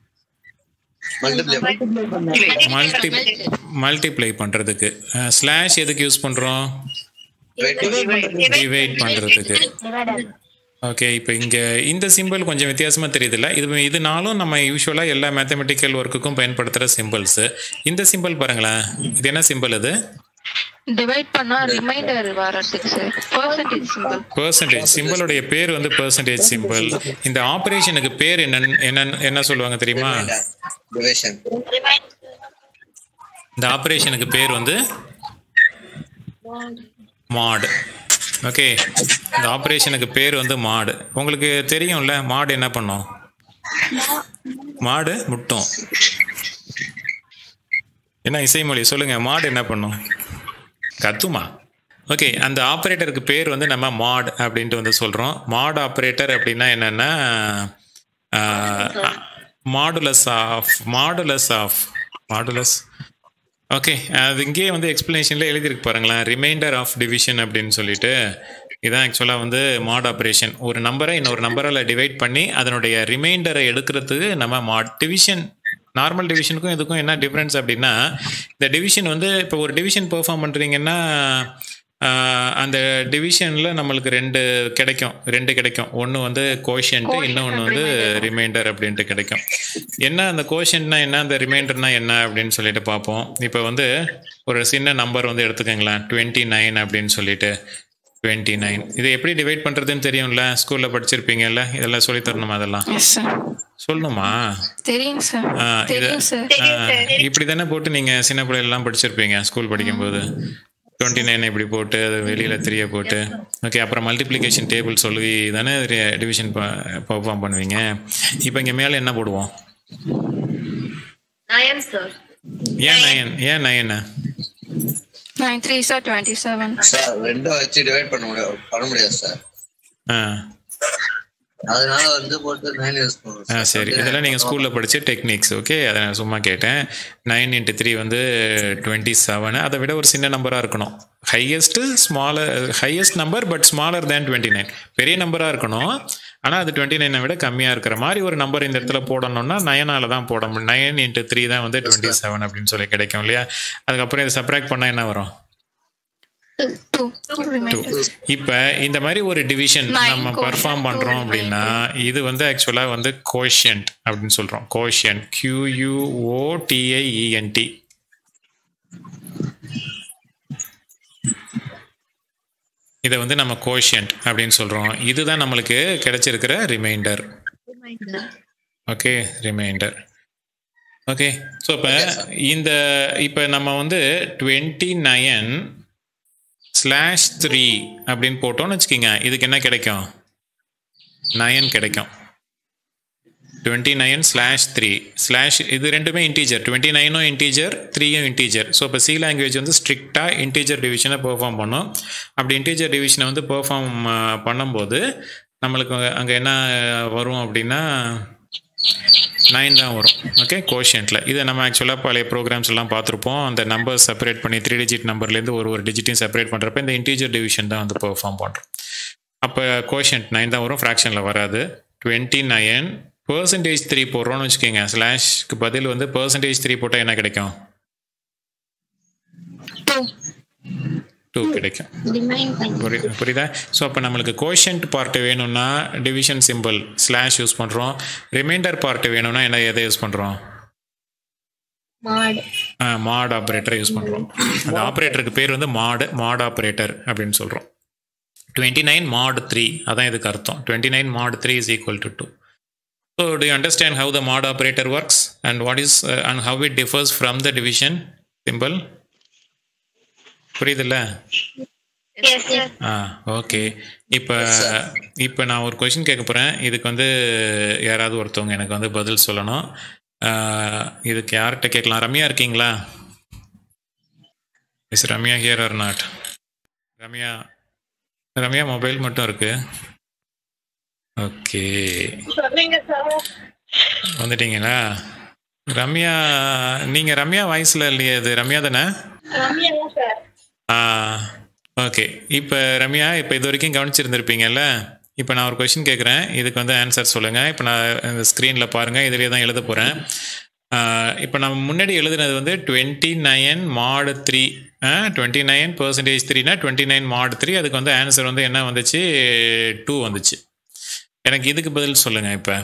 மல்டி மல்டிப்ளை பண்ணுறதுக்கு ஸ்லாஷ் எதுக்கு யூஸ் பண்ணுறோம் டிவைட் பண்ணுறதுக்கு ஓகே இப்போ இங்கே இந்த சிம்பிள் கொஞ்சம் வித்தியாசமாக தெரியுதுல்ல இது இதனாலும் நம்ம யூஸ்வலாக எல்லா மேத்தமெட்டிக்கல் ஒர்க்குக்கும் பயன்படுத்துகிற சிம்பிள்ஸு இந்த சிம்பிள் பாருங்களேன் இது என்ன சிம்பிள் இது டிவைட் பண்ணா ரிமைண்டர் வரதுக்கு சார் பர்சன்டேஜ் சிம்பிள் பர்சன்டேஜ் சிம்பிளுடைய பேர் வந்து பர்சன்டேஜ் சிம்பிள் இந்த ஆப்ரேஷனுக்கு பேர் என்னன்னு என்ன என்ன சொல்லுவாங்க தெரியுமா டிவிஷன் இந்த ஆப்ரேஷனுக்கு பேர் வந்து மாடு ஓகே இந்த ஆப்ரேஷனுக்கு பேர் வந்து மாடு உங்களுக்கு தெரியும்ல மாடு என்ன பண்ணும் மாடு முட்டும் என்ன இசைமொழி சொல்லுங்க மாடு என்ன பண்ணும் கத்துமா ஓகே அந்த ஆப்ரேட்டருக்கு பேர் வந்து நம்ம மாட் அப்படின்ட்டு வந்து சொல்கிறோம் மாட் ஆப்ரேட்டர் அப்படின்னா என்னென்னா modulus of modulus of modulus okay அது இங்கேயே வந்து எக்ஸ்பிளனேஷனில் எழுதியிருக்கு பாருங்களேன் ரிமைண்டர் ஆஃப் டிவிஷன் அப்படின்னு சொல்லிட்டு இதான் ஆக்சுவலாக வந்து மாட் ஆப்ரேஷன் ஒரு நம்பரை இன்னொரு நம்பரால் டிவைட் பண்ணி அதனுடைய ரிமைண்டரை எடுக்கிறதுக்கு நம்ம மாட் டிவிஷன் நார்மல் டிவிஷனுக்கும் இதுக்கும் என்ன டிஃப்ரென்ஸ் அப்படின்னா இந்த டிவிஷன் வந்து இப்போ ஒரு டிவிஷன் பெர்ஃபார்ம் பண்ணுறீங்கன்னா அந்த டிவிஷனில் நம்மளுக்கு ரெண்டு கிடைக்கும் ரெண்டு கிடைக்கும் ஒன்று வந்து கோஷன்ட்டு Quotient இன்னொன்று and வந்து remainder. ரிமைண்டர் அப்படின்ட்டு கிடைக்கும் என்ன அந்த கோஷன்னா என்ன அந்த ரிமைண்டர்னா என்ன அப்படின்னு சொல்லிட்டு பார்ப்போம் இப்போ வந்து ஒரு சின்ன நம்பர் வந்து எடுத்துக்கோங்களேன் டுவெண்ட்டி நைன் அப்படின்னு சொல்லிட்டு டுவெண்ட்டி நைன் இதை எப்படி டிவைட் பண்ணுறதுன்னு தெரியும்ல ஸ்கூலில் படிச்சிருப்பீங்கல்ல இதெல்லாம் சொல்லி தரணுமா அதெல்லாம் எஸ் சார் சொல்லணுமா தெரியும் சார் ஆ, இது தெரியும் சார் ஆ, இப்படி தானே போட்டு நீங்கள் சின்ன பிள்ளைலாம் படிச்சிருப்பீங்க ஸ்கூல் படிக்கும்போது டுவெண்ட்டி நைன் இப்படி போட்டு அது வெளியில் தெரிய போட்டு ஓகே அப்புறம் மல்டிப்ளிகேஷன் டேபிள் சொல்லி தானே டிவிஷன் பர்ஃபார்ம் பண்ணுவீங்க இப்போ இங்கே மேலே என்ன போடுவோம் நயன் சார் ஏன் நயன் ஏன் nine nine three sir twenty seven sir ரெண்டும் வச்சு டிவைட் பண்ண முடியாது பண்ண முடியாது சார் ஆ அதனால வந்து போட்டு நைன் யூஸ் பண்ணுவோம் ஆ சரி இதெல்லாம் நீங்கள் ஸ்கூலில் படிச்ச டெக்னிக்ஸ் ஓகே அதை நான் சும்மா கேட்டேன் நைன் இன்ட்டு த்ரீ வந்து டுவெண்ட்டி செவன் அதை விட ஒரு சின்ன நம்பராக இருக்கணும் highest smaller highest number but smaller than twenty nine பெரிய நம்பராக இருக்கணும் ஆனால் அது டுவெண்ட்டி நைனை விட கம்மியாக இருக்கிற மாதிரி ஒரு நம்பர் இந்த இடத்துல போடணும்னா நயனால தான் போட முடியும் நயன் இன்ட்டு த்ரீ தான் வந்து டுவெண்ட்டி செவன் அப்படின்னு சொல்லி கிடைக்கும் இல்லையா அதுக்கப்புறம் இதை சப்ராக்ட் பண்ணால் என்ன வரும் டூ ரிமைண்டர் இப்போ இந்த மாதிரி ஒரு டிவிஷன் Nine நம்ம quotient, பர்ஃபார்ம் two பண்ணுறோம் அப்படின்னா இது வந்து ஆக்சுவலாக வந்து கோஷியன்ட் அப்படின்னு சொல்கிறோம் கோஷியன்ட் கியூயூஓடிஐஇஎன்டி இதை வந்து நம்ம கோஷியன்ட் அப்படின்னு சொல்கிறோம் இதுதான் நம்மளுக்கு கிடைச்சிருக்கிற remainder okay remainder okay so இப்போ இந்த இப்போ நம்ம வந்து டுவெண்ட்டி நயன் ஸ்லாஷ் த்ரீ அப்படின்னு போட்டோம்னு வச்சுக்கிங்க இதுக்கு என்ன கிடைக்கும் நயன் கிடைக்கும் twenty nine slash three slash இது ரெண்டுமே இன்டீஜர் டுவெண்ட்டி நைனும் இன்டீஜர் த்ரீயும் இன்டீஜர் ஸோ இப்போ சி லாங்குவேஜ் வந்து ஸ்ட்ரிக்டாக இன்டீஜர் டிவிஷனை பெர்ஃபார்ம் பண்ணும் அப்படி இன்டீஜர் டிவிஷனை வந்து பெர்ஃபார்ம் பண்ணும்போது நம்மளுக்கு அங்கே என்ன வரும் அப்படின்னா நைன் தான் வரும் ஓகே கோஷியன்ட்டில் இதை நம்ம ஆக்சுவலாக பழைய ப்ரோக்ராம்ஸ் எல்லாம் பார்த்துருப்போம் அந்த நம்பர் செப்பரேட் பண்ணி த்ரீ டிஜிட் நம்பர்லேருந்து ஒரு ஒரு டிஜிட்டையும் செப்பரேட் பண்ணுறப்ப இந்த இன்டீஜர் டிவிஷன் தான் வந்து பெர்ஃபார்ம் பண்ணுறோம் அப்போ கோஷியன்ட் நைன் தான் வரும் ஃப்ராக்ஷனில் வராது டுவெண்ட்டி நைன் பர்சன்டேஜ் த்ரீ போடுறோம்னு வச்சுக்கோங்க ஸ்லாஷ்க்கு பதில் வந்து பர்சன்டேஜ் த்ரீ போட்டால் என்ன கிடைக்கும் டூ டூ கிடைக்கும் ரிமைண்ட் பண்ணி புரியுது புரியுதா ஸோ அப்போ நம்மளுக்கு கோஷன்ட் பார்ட் வேணும்னா டிவிஷன் சிம்பிள் ஸ்லாஷ் யூஸ் பண்ணுறோம் ரிமைண்டர் பார்ட் வேணும்னா என்ன எதை யூஸ் பண்ணுறோம் மாடு மாட் ஆப்ரேட்டர் யூஸ் பண்ணுறோம் அந்த ஆப்ரேட்டருக்கு பேர் வந்து மாடு மாட் ஆப்ரேட்டர் அப்படின்னு சொல்கிறோம் டுவெண்ட்டி நைன் மாட் த்ரீ அதான் இதுக்கு அர்த்தம் twenty nine mod three is equal to two so to understand how the mod operator works and what is and how it differs from the division symbol புரியுதுல்ல எஸ் சார் ஆ ஓகே இப்போ இப்போ நான் ஒரு கொஷின் கேட்க போகிறேன் இதுக்கு வந்து யாராவது ஒருத்தவங்க எனக்கு வந்து பதில் சொல்லணும் ஆ, இதுக்கு யார்கிட்ட கேட்கலாம் ரம்யா இருக்கீங்களா is Ramya here or not Ramya Ramya mobile மட்டும் இருக்கு ஓகே சொல்லுங்க சார் வந்துட்டீங்களா ரம்யா நீங்கள் ரம்யா வாய்ஸில் இல்லையே இது ரம்யா தானே ரம்யா சார் ஆ ஓகே இப்போ ரம்யா இப்போ இது வரைக்கும் கவனிச்சிருந்திருப்பீங்கல்ல இப்போ நான் ஒரு கொஷின் கேட்குறேன் இதுக்கு வந்து ஆன்சர் சொல்லுங்கள் இப்போ நான் இந்த ஸ்க்ரீனில் பாருங்கள் இதிலே தான் எழுத போகிறேன் இப்போ நம்ம முன்னாடி எழுதுனது வந்து twenty nine mod three twenty nine percentage த்ரீனா டுவெண்ட்டி நைன் மாடு த்ரீ அதுக்கு வந்து ஆன்சர் வந்து என்ன வந்துச்சு டூ வந்துச்சு எனக்கு இதுக்கு பதில் சொல்லுங்கள் இப்போ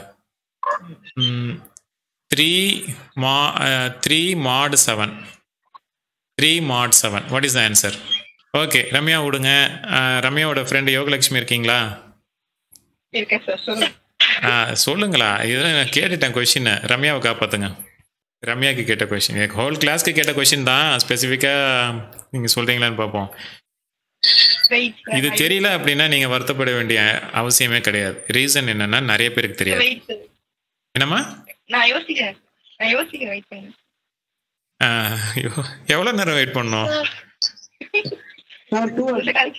த்ரீ மா three mod seven three mod seven what is the answer okay Ramya விடுங்க அஹ், ரம்யாவோட ஃப்ரெண்டு யோகலட்சுமி இருக்கீங்களா இருக்கேன் சார் சொல்லுங்க ஆ, சொல்லுங்களா இது நான் கேட்டுட்டேன் கொஷின் ரம்யாவை காப்பாத்துங்க ரம்யாக்கு கேட்ட கொஷின் எனக்கு ஹோல் கிளாஸ்க்கு கேட்ட கொஷின் தான் ஸ்பெசிஃபிக்காக நீங்கள் சொல்கிறீங்களான்னு பார்ப்போம் வெயிட் இது தெரியல அப்படின்னா நீங்கள் வருத்தப்பட வேண்டிய அவசியமே கிடையாது ரீசன் என்னன்னா நிறைய பேருக்கு தெரியாது வெயிட் சார் என்னம்மா நான் யோசிக்கிறேன் நான் யோசிக்கிறேன் வெயிட் பண்ணுங்க ஆ, ஐயோ, எவ்வளோ நேரம் வெயிட் பண்ணோம்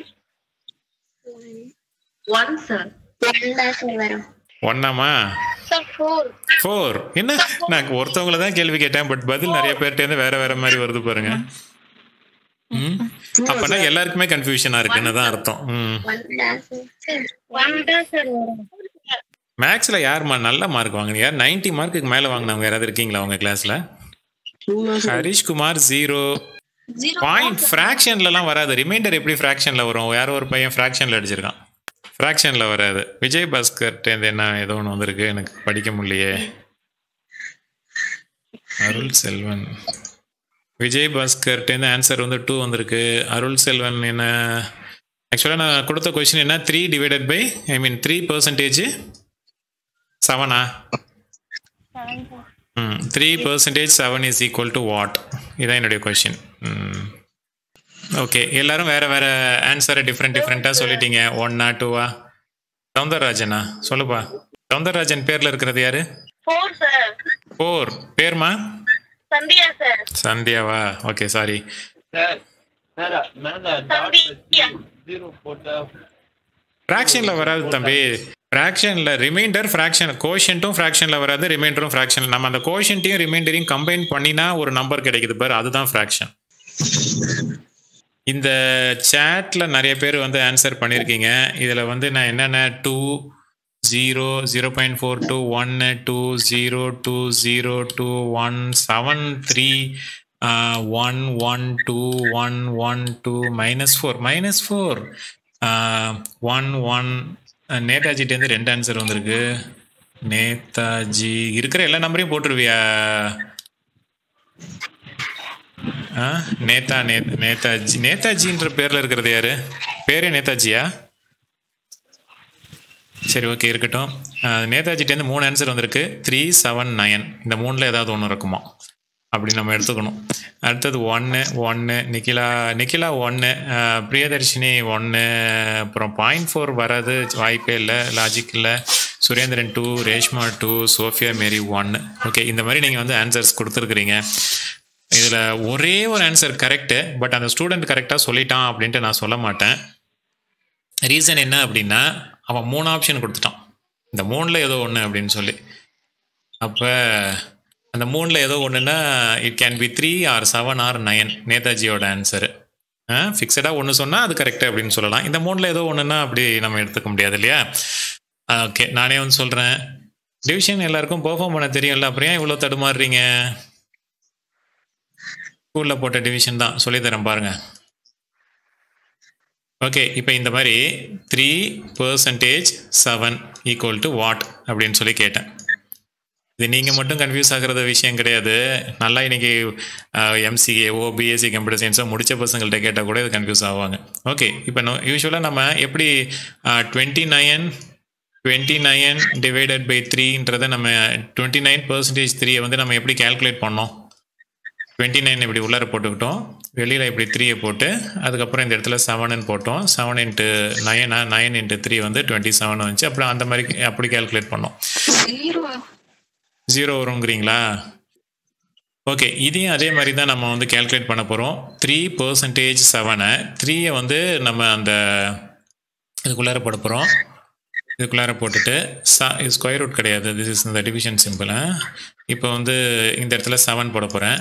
ஒன் சார் ஒன் தான் சார் வரும் ஒன்னாமா சார் ஃபோர் ஃபோர் என்ன நான் ஒருத்தவங்கள தான் கேள்வி கேட்டேன் பட் பதில் நிறைய பேர்ட்ட இருந்து வேற வேற மாதிரி வருது பாருங்க ம் அப்பனா எல்லாருக்குமே கன்ஃபியூஷனா இருக்குன்னு தான் அர்த்தம் ம் ஒன் தான் சார் வரும் மேக்ஸ்ல யாரும்மா நல்ல மார்க் வாங்குனீங்க யார் நைன்டி மார்க்குக்கு மேல வாங்கினவங்க யாராவது இருக்கீங்களா உங்க கிளாஸ்ல ஹரிஷ்குமார் ஜீரோ பாயிண்ட் ஃப்ராக்ஷன்லலாம் வராது ரிமைண்டர் எப்படி ஃப்ராக்ஷன்ல வரும் யாரோ ஒரு பையன் ஃப்ராக்ஷன்ல அடிச்சிருக்கான் ஃப்ராக்ஷன்ல வராது விஜய் பாஸ்கர்ட்டேருந்து என்ன ஏதோ ஒன்று வந்திருக்கு எனக்கு படிக்க முடியலையே அருள் செல்வன் விஜய் பாஸ்கர்ட்டேருந்து ஆன்சர் வந்து டூ வந்திருக்கு அருள் செல்வன் என்ன ஆக்சுவலாக நான் கொடுத்த கொஸ்டின் என்ன three divided by I mean three percentage செவனா ம் three percentage seven is equal to what இதான் என்னுடைய கொஷின் ஓகே எல்லாரும் வேற வேற ஆன்சரை டிஃப்ரெண்ட் டிஃப்ரெண்ட்டாக சொல்லிட்டீங்க ஒன்னா டூவா சவுந்தரராஜனா சொல்லுப்பா சவுந்தரராஜன் பேர்ல இருக்கிறது யாரு ஃபோர் சார் ஃபோர் பேர்மா சந்தியா சார் சந்தியாவா ஓகே சாரி சார் சார் மேல டாட் சந்தியா ஜீரோ போட்டா ஃப்ராக்ஷனில் வராது தம்பி ஃப்ராக்ஷனில் ரிமைண்டர் ஃப்ராக்ஷன் கோஷன்ட்டும் ஃப்ராக்ஷனில் வராது ரிமைண்டரும் ஃப்ராக்ஷன் நம்ம அந்த கோஷன்ட்டையும் ரிமைண்டரையும் கம்பைன் பண்ணினா ஒரு நம்பர் கிடைக்குது பாரு அதுதான் ஃப்ராக்ஷன் இந்த சேட்ல நிறைய பேர் வந்து ஆன்சர் பண்ணியிருக்கீங்க இதில் வந்து நான் என்னென்ன two zero zero point four two ஒன்று two zero two zero two one seven three one one two one one two minus four minus four one one நேதாஜிட்டேருந்து ரெண்டு ஆன்சர் வந்திருக்கு நேதாஜி இருக்கிற எல்லா நம்பரையும் போட்டுருவியா ஆ நேதா நே நேதாஜி நேதாஜின்ற பேர்ல இருக்கிறது யாரு பேரே நேதாஜியா சரி ஓகே இருக்கட்டும் அஹ், நேதாஜிட்டேருந்து மூணு ஆன்சர் வந்திருக்கு த்ரீ செவன் நைன் இந்த மூணில் ஏதாவது ஒன்று இருக்குமா அப்படி நம்ம எடுத்துக்கணும் அடுத்தது ஒன்று ஒன்று நிக்கிலா நிக்கிலா ஒன்று பிரியதர்ஷினி ஒன்று அப்புறம் பாயிண்ட் ஃபோர் வராது வாய்ப்பே இல்லை லாஜிக் இல்லை Surendran two Reshma two Sophia Mary ஒன்று ஓகே இந்த மாதிரி நீங்கள் வந்து ஆன்சர்ஸ் கொடுத்துருக்குறீங்க இதில் ஒரே ஒரு ஆன்சர் கரெக்டு பட் அந்த ஸ்டூடெண்ட் கரெக்டாக சொல்லிட்டான் அப்படின்ட்டு நான் சொல்ல மாட்டேன் ரீசன் என்ன அப்படின்னா அவன் மூணு ஆப்ஷன் கொடுத்துட்டான் இந்த மூணில் ஏதோ ஒன்று அப்படின்னு சொல்லி அப்போ அந்த மூணில் ஏதோ ஒன்றுனா it can be three or seven or nine நேதாஜியோட ஆன்சரு ஃபிக்ஸடாக ஒன்று சொன்னால் அது கரெக்டு அப்படின்னு சொல்லலாம் இந்த மூணில் ஏதோ ஒன்றுனா அப்படி நம்ம எடுத்துக்க முடியாது இல்லையா ஓகே நானே வந்து சொல்கிறேன் டிவிஷன் எல்லாருக்கும் பெர்ஃபார்ம் பண்ண தெரியும்ல அப்புறம் ஏன் இவ்வளோ தடுமாறுறீங்க ஸ்கூலில் போட்ட டிவிஷன் தான் சொல்லித்தரேன் பாருங்கள் ஓகே இப்போ இந்த மாதிரி three percentage seven equal to what அப்படின்னு சொல்லி கேட்டேன் இது நீங்கள் மட்டும் கன்ஃபியூஸ் ஆகுறது விஷயம் கிடையாது நல்லா இன்னைக்கு எம்சிஏஓ பிஎஸ்சி கம்ப்யூட்டர் சயின்ஸோ முடிச்ச பசங்கள்ட்ட கேட்டால் கூட இது கன்ஃபியூஸ் ஆவாங்க ஓகே இப்போ யூஸ்வலாக நம்ம எப்படி twenty nine twenty nine divided by த்ரீன்றதை நம்ம டுவெண்ட்டி நைன் பர்சன்டேஜ் த்ரீயை வந்து நம்ம எப்படி கால்குலேட் பண்ணோம் டுவெண்ட்டி நைன் இப்படி உள்ளார போட்டுக்கிட்டோம் வெளியில் இப்படி த்ரீயை போட்டு அதுக்கப்புறம் இந்த இடத்துல செவனுன்னு போட்டோம் செவன் இன்ட்டு நைனா நைன் இன்ட்டு த்ரீ வந்து டுவெண்ட்டி செவன் வந்துச்சு அப்புறம் அந்த மாதிரி அப்படி கால்குலேட் பண்ணோம் ஜீரோ ஜீரோ வருங்கிறீங்களா ஓகே இதையும் அதே மாதிரி தான் நம்ம வந்து கால்குலேட் பண்ண போகிறோம் த்ரீ பர்சன்டேஜ் செவனை த்ரீயை வந்து நம்ம அந்த இதுக்குள்ளார போட போகிறோம் இதுக்குள்ளார போட்டுட்டு ச இது ஸ்கொயர் ரூட் கிடையாது திஸ் இஸ் இந்த டிவிஷன் சிம்பிள் இப்போ வந்து இந்த இடத்துல செவன் போட போகிறேன்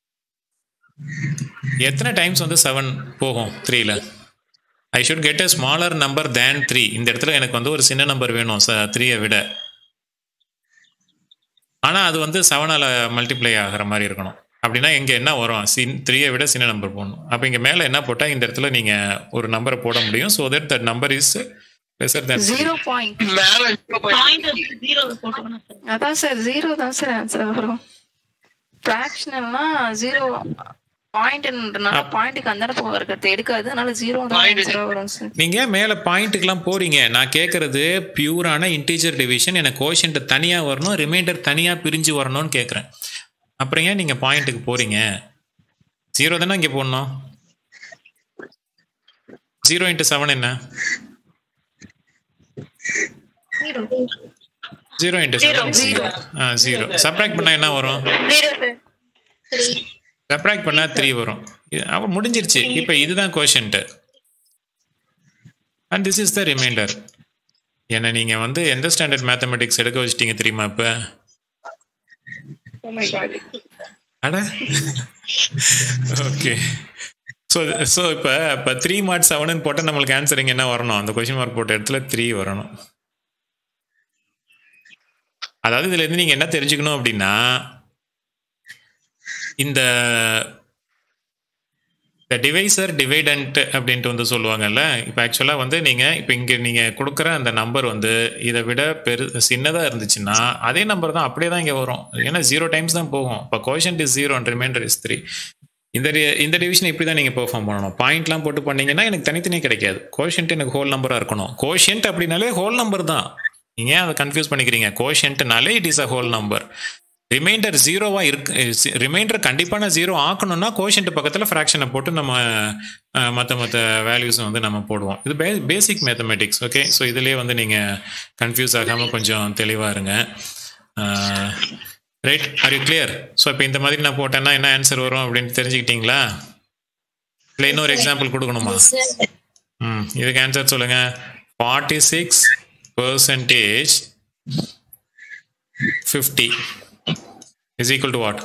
எத்தனை டைம்ஸ் வந்து செவன் போகும் த்ரீல I should get a smaller number than three இந்த இடத்துல எனக்கு வந்து ஒரு சின்ன நம்பர் வேணும் ச த்ரீயை விட ஆனால் அது வந்து செவனால் மல்டிப்ளை ஆகிற மாதிரி இருக்கணும் அப்படின்னா இங்கே என்ன வரும் சின் த்ரீயை விட சின்ன நம்பர் போடணும் அப்போ இங்கே மேலே என்ன போட்டால் இந்த இடத்துல நீங்கள் ஒரு நம்பரை போட முடியும் so that that number is lesser than zero point மேல பாயிண்ட் ஜீரோ போட்டுக்கணும் சார் அதான் சார் ஜீரோ தான் சார் ஆன்சர் வரும் ஃப்ராக்ஷனல்னா ஜீரோ பாயிண்ட்ன்றனால பாயிண்ட்டுக்கு அந்த பக்கம் இருக்கிறது எடுக்காது அதனால ஜீரோ தான் ஆன்சரா வரும் சார் நீங்கள் மேலே பாயிண்ட்டுக்கெலாம் போகிறீங்க நான் கேட்குறது பியூரான இன்டீஜர் டிவிஷன் எனக்கு கோஷன்ட்டு தனியாக வரணும் ரிமைண்டர் தனியாக பிரிஞ்சு வரணும்னு கேட்குறேன் அப்புறம் ஏன் நீங்கள் பாயிண்ட்டுக்கு போகிறீங்க ஜீரோ தானே இங்கே போடணும் ஜீரோ இன்ட்டு செவன் என்ன zero into seven zero ah zero subtract பண்ணால் என்ன வரும் ஜீரோ சார் சப்ராக்ட் பண்ணால் த்ரீ வரும் இது- அவன் முடிஞ்சிருச்சு இப்போ இதுதான் quotient and this is the remainder என்னை நீங்க வந்து எந்த ஸ்டாண்டர்ட் மேத்தமெட்டிக்ஸ் எடுக்க வச்சிட்டீங்க தெரியுமா இப்ப Oh my god. அட ஓகே ஸோ ஸோ இப்போ இப்போ த்ரீ மார்க் செவனுன்னு போட்டால் நம்மளுக்கு ஆன்சர் இங்கே என்ன வரணும் அந்த கொஷின் மார்க் போட்ட இடத்துல த்ரீ வரணும் அதாவது இதுல இருந்து நீங்க என்ன தெரிஞ்சுக்கணும் அப்படின்னா இந்த இந்த டிவைசர் டிவைடன்ட் அப்படின்ட்டு வந்து சொல்லுவாங்கல்ல இப்போ ஆக்சுவலாக வந்து நீங்கள் இப்போ இங்கே நீங்கள் கொடுக்குற அந்த நம்பர் வந்து இதை விட பெரு சின்னதாக இருந்துச்சுன்னா அதே நம்பர் தான் அப்படியே தான் இங்கே வரும் ஏன்னா ஜீரோ டைம்ஸ் தான் போகும் இப்போ quotient is zero and remainder is three இந்த ரி- இந்த டிவிஷன் இப்படி தான் நீங்கள் பெர்ஃபார்ம் பண்ணணும் பாயிண்ட்லாம் போட்டு பண்ணீங்கன்னா எனக்கு தனித்தனியே கிடைக்காது கோஷன்ட் எனக்கு ஹோல் நம்பராக இருக்கணும் கோஷன்ட் அப்படின்னாலே ஹோல் நம்பர் தான் நீங்கள் ஏன் அதை கன்ஃபியூஸ் பண்ணிக்கிறீங்க கோஷன்ட்னாலே it is a whole number remainder ஜீரோவாக இருக்கு ரிமைண்டர் கண்டிப்பான ஜீரோ ஆக்கணும்னா கோஷன்ட் பக்கத்தில் ஃப்ராக்ஷனை போட்டு நம்ம மற்ற மற்ற வேல்யூஸை வந்து நம்ம போடுவோம் இது பே பேசிக் மேத்தமெட்டிக்ஸ் ஓகே ஸோ இதுலேயே வந்து நீங்கள் கன்ஃபியூஸ் ஆகாமல் கொஞ்சம் தெளிவாக இருங்க right are you clear so இப்போ இந்த மாதிரி நான் போட்டேன்னா என்ன ஆன்சர் வரும் அப்படின்னு தெரிஞ்சுக்கிட்டீங்களா இல்லை இன்னொரு எக்ஸாம்பிள் கொடுக்கணுமா ம் இதுக்கு ஆன்சர் சொல்லுங்க forty six percentage fifty is equal to what